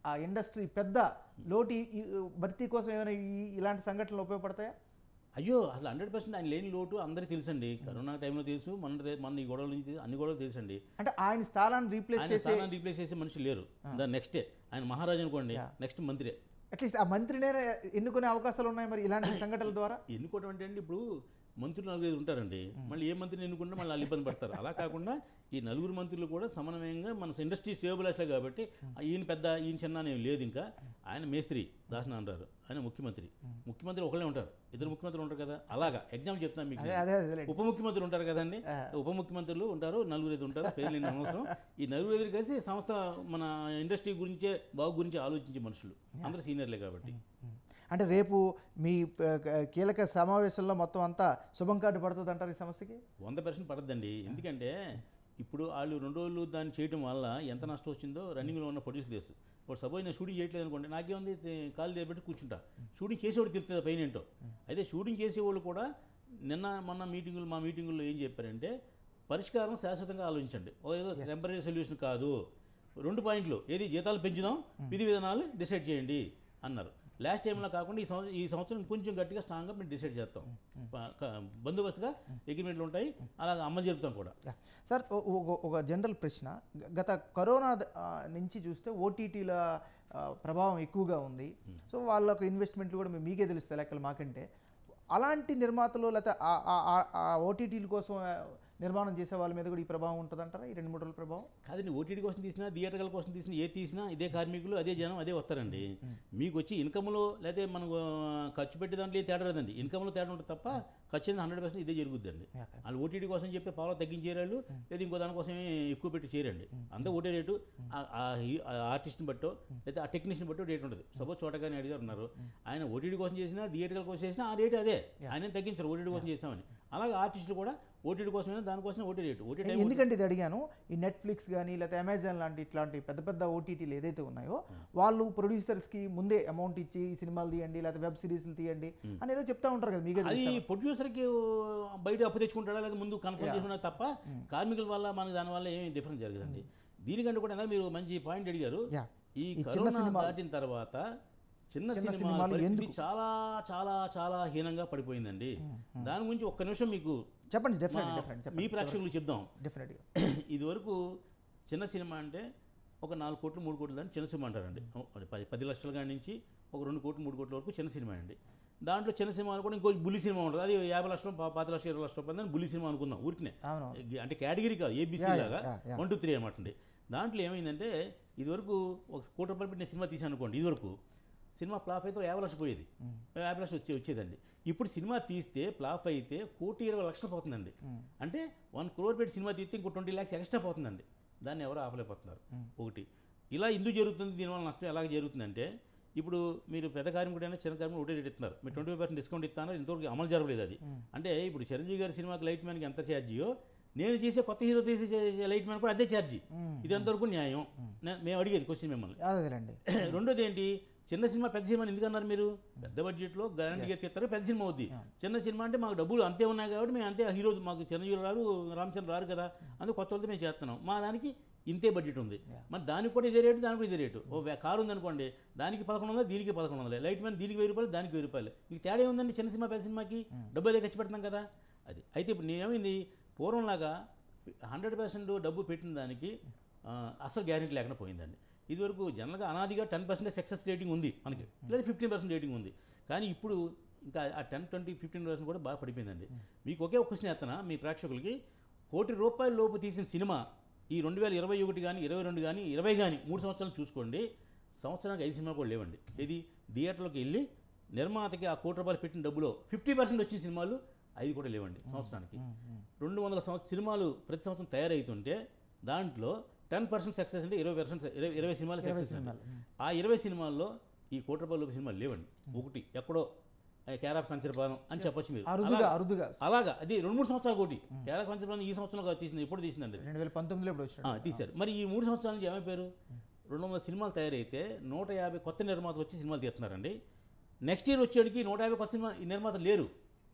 ఆ ఇండస్ట్రీ పెద్ద లోటు ఈ- ఈ భర్తీ కోసం ఏమైనా ఈ ఇలాంటి సంఘటనలు ఉపయోగపడతాయా అయ్యో అసలు హండ్రెడ్ పర్సెంట్ ఆయన లేని లోటు అందరికీ తెలుసండి కరోనా టైంలో తెలుసు మన మన ఈ గొడవల నుంచి అన్ని గొడవలు తెలుసండి అంటే ఆయన స్థానాన్ని రీప్లేస్ ఆయన చేసే స్థానాన్ని రీప్లేస్ చేసే మనిషి లేరు దాని నెక్స్టే ఆయన మహారాజు అనుకోండి నెక్స్ట్ మంత్రే అట్లీస్ట్ ఆ మంత్రినే ఎన్నుకునే అవకాశాలు ఉన్నాయి మరి ఇలాంటి సంఘటనల ద్వారా ఎన్నుకోవడం అంటే అండి ఇప్పుడు మంత్రులు నలుగురు ఉంటారండి మళ్ళీ ఏ మంత్రిని ఎన్నుకుంటే మళ్ళీ వాళ్ళు ఇబ్బంది పడతారు అలా కాకుండా ఈ నలుగురు మంత్రులు కూడా సమన్వయంగా మన ఇండస్ట్రీ సేవబులాస్లే కాబట్టి ఈయన పెద్ద ఈయన చిన్న అనేం లేదు ఇంకా ఆయన మేస్త్రి దాసన అంటారు ఆయన ముఖ్యమంత్రి ముఖ్యమంత్రి ఒకళ్ళే ఉంటారు ఇద్దరు ముఖ్యమంత్రులు ఉంటారు కదా అలాగా ఎగ్జామ్ చెప్తాను మీకు అదే నేను. అదే అదేలేండి. ఉప ముఖ్యమంత్రులు ఉంటారు కదండి ఉప ముఖ్యమంత్రులు ఉంటారు నలుగురు ఐదు ఉంటారు పేర్లు లేని అనవసరం ఈ నలుగురు ఐదు కలిసి సంస్థ మన ఇండస్ట్రీ గురించే బాగు గురించి ఆలోచించే మనుషులు అందరూ సీనియర్లే కాబట్టి అంటే రేపు మీ ఆ, కీలక సమావేశంలో మొత్తం అంతా శుభం కార్డు పడుతుంది అంటారు ఈ సమస్యకి వంద పర్సెంట్ పడద్దండి ఎందుకంటే ఇప్పుడు వాళ్ళు రెండు రోజులు దాన్ని చేయడం వల్ల ఎంత నష్టం వచ్చిందో రన్నింగ్లో ఉన్న ప్రొడ్యూస్ తెలుసు ఇప్పుడు సపోజ్ నేను షూటింగ్ చేయట్లేదు అనుకోండి నాకేముంది తే- కాలు చేపెట్టి కూర్చుంటా షూటింగ్ చేసేవాడు తెలుస్తుంది పైన ఏంటో అయితే షూటింగ్ చేసేవాళ్ళు కూడా నిన్న మొన్న మీటింగులు మా మీటింగుల్లో ఏం చెప్పారంటే పరిష్కారం శాశ్వతంగా ఆలోచించండి ఓ ఏదో టెంపరీ సొల్యూషన్ కాదు రెండు పాయింట్లు ఏది జీతాలు పెంచుదాం విధి విధానాలు డిసైడ్ చేయండి అన్నారు లాస్ట్ టైంలో కాకుండా ఈ సంవత్సరం ఈ సంవత్సరం కొంచెం గట్టిగా స్ట్రాంగ్గా మేము డిసైడ్ చేస్తాం ప- క- బందోబస్తుగా అగ్రిమెంట్లు ఉంటాయి అలాగే అమలు జరుపుతాం కూడా యా. సార్ ఓ- ఒక- ఒక జనరల్ ప్రశ్న గ- గత కరోనా ద- ఆ, నుంచి చూస్తే ఓటీటీల ప్రభావం ఎక్కువగా ఉంది సో వాళ్ళకు ఇన్వెస్ట్మెంట్లు కూడా మీ- మీకే తెలుస్తాయి లెక్కలు మాకంటే అలాంటి నిర్మాతలు లేకపోతే ఆ- ఆ- ఆ- ఆ ఓటీటీల కోసం ఆ, నిర్మాణం చేసే వాళ్ళ మీద కూడా ఈ ప్రభావం ఉంటుందంటారా ఈ రెండు మూడు రోజుల ప్రభావం కాదండి ఓటీటీ కోసం తీసినా థియేటర్ల కోసం తీసినా ఏ తీసినా ఇదే కార్మికులు అదే జనం అదే వస్తారండి మీకు వచ్చి ఇన్కమ్లో లేకపోతే మనం ఆ, ఖర్చు పెట్టే దాంట్లో ఏ తేడా లేదండి ఇన్కమ్లో తేడా ఉంటుంది తప్ప ఖర్చు అనేది హండ్రెడ్ పర్సెంట్ ఇదే జరుగుద్దండి వాళ్ళు ఓటీటీ కోసం చెప్పి పావులో తగ్గించేరాళ్ళు లేదా ఇంకో దానికోసమే ఎక్కువ పెట్టి చేయరండి అంతా ఒకటే రేటు ఆ- ఆ హీ- ఆ ఆర్టిస్ట్ని బట్టో లేదా ఆ టెక్నీషియన్ బట్టో రేట్ ఉంటుంది సపోజ్ చోటగాని అడిగారు ఉన్నారు ఆయన ఓటీటీ కోసం చేసినా థియేటర్ల కోసం చేసినా ఆ రేటు అదే ఆయన తగ్గించరు ఓటీటీ కోసం చేసామని అలాగే ఆర్టిస్టులు కూడా ఓటీటీ కోసమైనా దానికోసమే ఓటీ రేటు ఓటీ టైం ఎందుకంటే ఇది అడిగాను ఈ నెట్ఫ్లిక్స్ కానీ లేకపోతే అమెజాన్ లాంటి ఇట్లాంటి పెద్ద పెద్ద ఓటీటీలు ఏదైతే ఉన్నాయో వాళ్ళు ప్రొడ్యూసర్స్కి ముందే అమౌంట్ ఇచ్చి ఈ సినిమాలు తీయండి లేకపోతే వెబ్ సిరీస్లు తీయండి అని ఏదో చెప్తా ఉంటారు కదా మీకే అది తెలుసా? ప్రొడ్యూసర్కి బయట అప్పు తెచ్చుకుంటాడా లేదా ముందు కన్ఫర్మ్ చేసుకున్నా తప్ప కార్మికుల వల్ల మనకి దానివల్ల ఏమీ డిఫరెన్స్ జరగదండి దీనికంటే కూడా ఇందాక మీరు మంచి పాయింట్ అడిగారు Yeah. ఈ ఈ చిన్న కరోనా సినిమాలు- దాటిన తర్వాత చిన్న చిన్న సినిమాల సినిమాలు పరిస్థితి ఎందుకు? చాలా చాలా చాలా హీనంగా పడిపోయిందండి దాని గురించి ఒక్క నిమిషం మీకు చెప్పండి డెఫినెట్ మా- డెఫినెట్ మీ చెప్పండి ప్రేక్షకులు చెప్దాం డెఫినెట్గా ఇదివరకు చిన్న సినిమా అంటే ఒక నాలుగు కోట్లు మూడు కోట్లు దాన్ని చిన్న సినిమా అంటారండి ఒక పది పది లక్షల కాడి నుంచి ఒక రెండు కోట్లు మూడు కోట్ల వరకు చిన్న సినిమా అండి దాంట్లో చిన్న సినిమాలు కూడా ఇంకో బుల్లి సినిమా ఉంటుంది అది యాభై లక్షలు పా- పాతి లక్షలు ఇరవై లక్షల రూపాయలు బుల్లి సినిమా అనుకుందాం ఊరికనే అవును అంటే కేటగిరీ కాదు ఏబీసీ Yeah, yeah, లాగా yeah, yeah. One two three అనమాట అండి దాంట్లో ఏమైందంటే ఇదివరకు ఒక కోటి రూపాయలు పెట్టిన సినిమా తీసాను అనుకోండి ఇదివరకు సినిమా ఫ్లాప్ అయితే ఓ యాభై లక్షలు పోయేది యాభై లక్షలు వచ్చే వచ్చేదండి ఇప్పుడు సినిమా తీస్తే ఫ్లాప్ అయితే కోటి ఇరవై లక్షలు పోతుందండి అంటే వన్ క్రోర్ పెట్టి సినిమా తీస్తే ఇంకో ట్వంటీ ల్యాక్స్ ఎక్స్ట్రా పోతుందండి దాన్ని ఎవరు ఆపలేకపోతున్నారు ఒకటి ఇలా ఎందుకు జరుగుతుంది దీనివల్ల నష్టం ఎలాగ జరుగుతుందంటే ఇప్పుడు మీరు పెద్ద కార్మికుడైనా చిన్న కార్మికుడు ఒకటే రేట్ ఇస్తున్నారు మీరు ట్వంటీ ఫైవ్ పర్సెంట్ డిస్కౌంట్ ఇస్తాను ఇంతవరకు అమలు జరగలేదు అది అంటే ఇప్పుడు చిరంజీవి గారి సినిమాకి లైట్ మ్యాన్కి ఎంత ఛార్జీయో నేను చేసే కొత్త హీరో తీసే లైట్ మ్యాన్ కూడా అదే ఛార్జీ ఇది ఎంతవరకు న్యాయం నే- మేము అడిగేది క్వశ్చన్ మిమ్మల్ని అదేలేండి రెండోది ఏంటి చిన్న సినిమా పెద్ద సినిమా ఎందుకు అన్నారు మీరు పెద్ద బడ్జెట్లో గ్యారంటీగా తీస్తారు పెద్ద సినిమా అవుద్ది చిన్న సినిమా అంటే మాకు డబ్బులు అంతే ఉన్నాయి కాబట్టి మేము అంతే హీరో మాకు చిరంజీవి రారు రామచంద్ర రారు కదా అందుకు కొత్త వాళ్ళతో మేము చేస్తున్నాం మా దానికి ఇంతే బడ్జెట్ ఉంది మరి దానికి కూడా ఇదే రేటు దానికి కూడా ఇదే రేటు ఓ వే- కారు ఉందనుకోండి దానికి పదకొండు వందలు దీనికి పదకొండు వందలు లైట్ మ్యాన్ దీనికి వెయ్యి రూపాయలు దానికి వెయ్యి రూపాయలు మీకు తేడా ఉందండి చిన్న సినిమా పెద్ద సినిమాకి డబ్బు అదే ఖర్చు పెడతాం కదా అది అయితే ఇప్పుడు నేనేమైంది పూర్వంలాగా హండ్రెడ్ పర్సెంట్ డబ్బు పెట్టిన దానికి ఆ, అసలు గ్యారెంటీ లేకుండా పోయిందండి ఇదివరకు జనరల్గా అనాదిగా టెన్ పర్సెంట్ సక్సెస్ రేటింగ్ ఉంది మనకి లేదా ఫిఫ్టీన్ పర్సెంట్ రేటింగ్ ఉంది కానీ ఇప్పుడు ఇంకా ఆ టెన్ ట్వంటీ ఫిఫ్టీన్ పర్సెంట్ కూడా బాగా పడిపోయిందండి మీకు ఒకే ఒక క్వశ్చన్ ఎత్తనా మీ ప్రేక్షకులకి కోటి రూపాయల లోపు తీసిన సినిమా ఈ రెండు వేల ఇరవై ఒకటి కానీ ఇరవై రెండు కానీ ఇరవై కానీ మూడు సంవత్సరాలు చూసుకోండి సంవత్సరానికి ఐదు సినిమాలు కూడా లేవండి ఇది థియేటర్లోకి వెళ్ళి నిర్మాతకి ఆ కోటి రూపాయలు పెట్టిన డబ్బులో ఫిఫ్టీ పర్సెంట్ వచ్చిన సినిమాలు ఐదు కూడా లేవండి సంవత్సరానికి రెండు వందల సంవత్సర సినిమాలు ప్రతి సంవత్సరం తయారవుతుంటే దాంట్లో టెన్ పర్సెంట్ సక్సెస్ అంటే ఇరవై పర్సెంట్ ఇరవై ఇరవై సినిమాలు సక్సెస్ అండి ఆ ఇరవై సినిమాల్లో ఈ కోటి రూపాయల లోపు సినిమాలు లేవండి ఒకటి ఎక్కడో కేర్ ఆఫ్ కంచరపాలెం అని చెప్పొచ్చు మీరు అరుదుగా అలాగా- అరుదుగా అలాగా అది రెండు మూడు సంవత్సరాలు కోటి కేర్ ఆఫ్ కంచరపాలెం ఈ సంవత్సరంలో కాదు తీసింది ఎప్పుడు తీసిందండి అది. రెండు వేల పంతొమ్మిదిలో ఇప్పుడు వచ్చాడు ఆ, తీశారు మరి ఈ మూడు సంవత్సరాల నుంచి ఏమైపోయారు రెండు వందల సినిమాలు తయారైతే నూట యాభై కొత్త నిర్మాతలు వచ్చి సినిమాలు తీస్తున్నారండి నెక్స్ట్ ఇయర్ వచ్చేటికి నూట యాభై కొత్త సినిమా ఈ నిర్మాతలు లేరు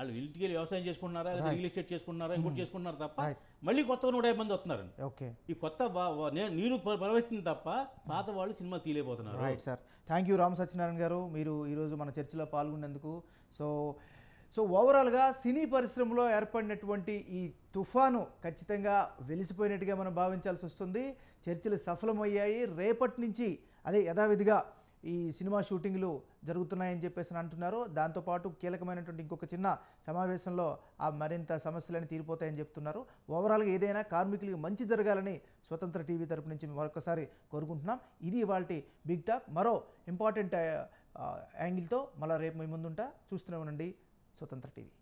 వాళ్ళు ఇంటికి వెళ్ళి వ్యవసాయం చేసుకుంటున్నారా లేదా రియల్ ఎస్టేట్ చేసుకుంటున్నారా ఇంకోటి చేసుకుంటున్నారు తప్ప Right. మళ్ళీ కొత్తగా నూట యాభై మంది వస్తున్నారండి ఓకే ఈ కొత్త వా- వా- నే- నీరు ప్ర- ప్రవహిస్తుంది తప్ప పాత వాళ్ళు సినిమా తీయలేకపోతున్నారు right sir thank you Ram Satyanarayana garu మీరు ఈరోజు మన చర్చలో పాల్గొన్నందుకు సో సో ఓవరాల్గా సినీ పరిశ్రమలో ఏర్పడినటువంటి ఈ తుఫాను ఖచ్చితంగా వెలిసిపోయినట్టుగా మనం భావించాల్సి వస్తుంది చర్చలు సఫలమయ్యాయి రేపటి నుంచి అదే యథావిధిగా ఈ సినిమా షూటింగ్లు జరుగుతున్నాయని చెప్పేసి అని అంటున్నారు దాంతోపాటు కీలకమైనటువంటి ఇంకొక చిన్న సమావేశంలో ఆ మరింత సమస్యలని తీరిపోతాయని చెప్తున్నారు ఓవరాల్గా ఏదైనా కార్మికులకు మంచి జరగాలని స్వతంత్ర టీవీ తరపు నుంచి మరొకసారి కోరుకుంటున్నాం ఇది ఇవాళ బిగ్ టాక్ మరో ఇంపార్టెంట్ యాంగిల్తో మళ్ళీ రేపు మీ ముందుంటా చూస్తూనే ఉండండి స్వతంత్ర టీవీ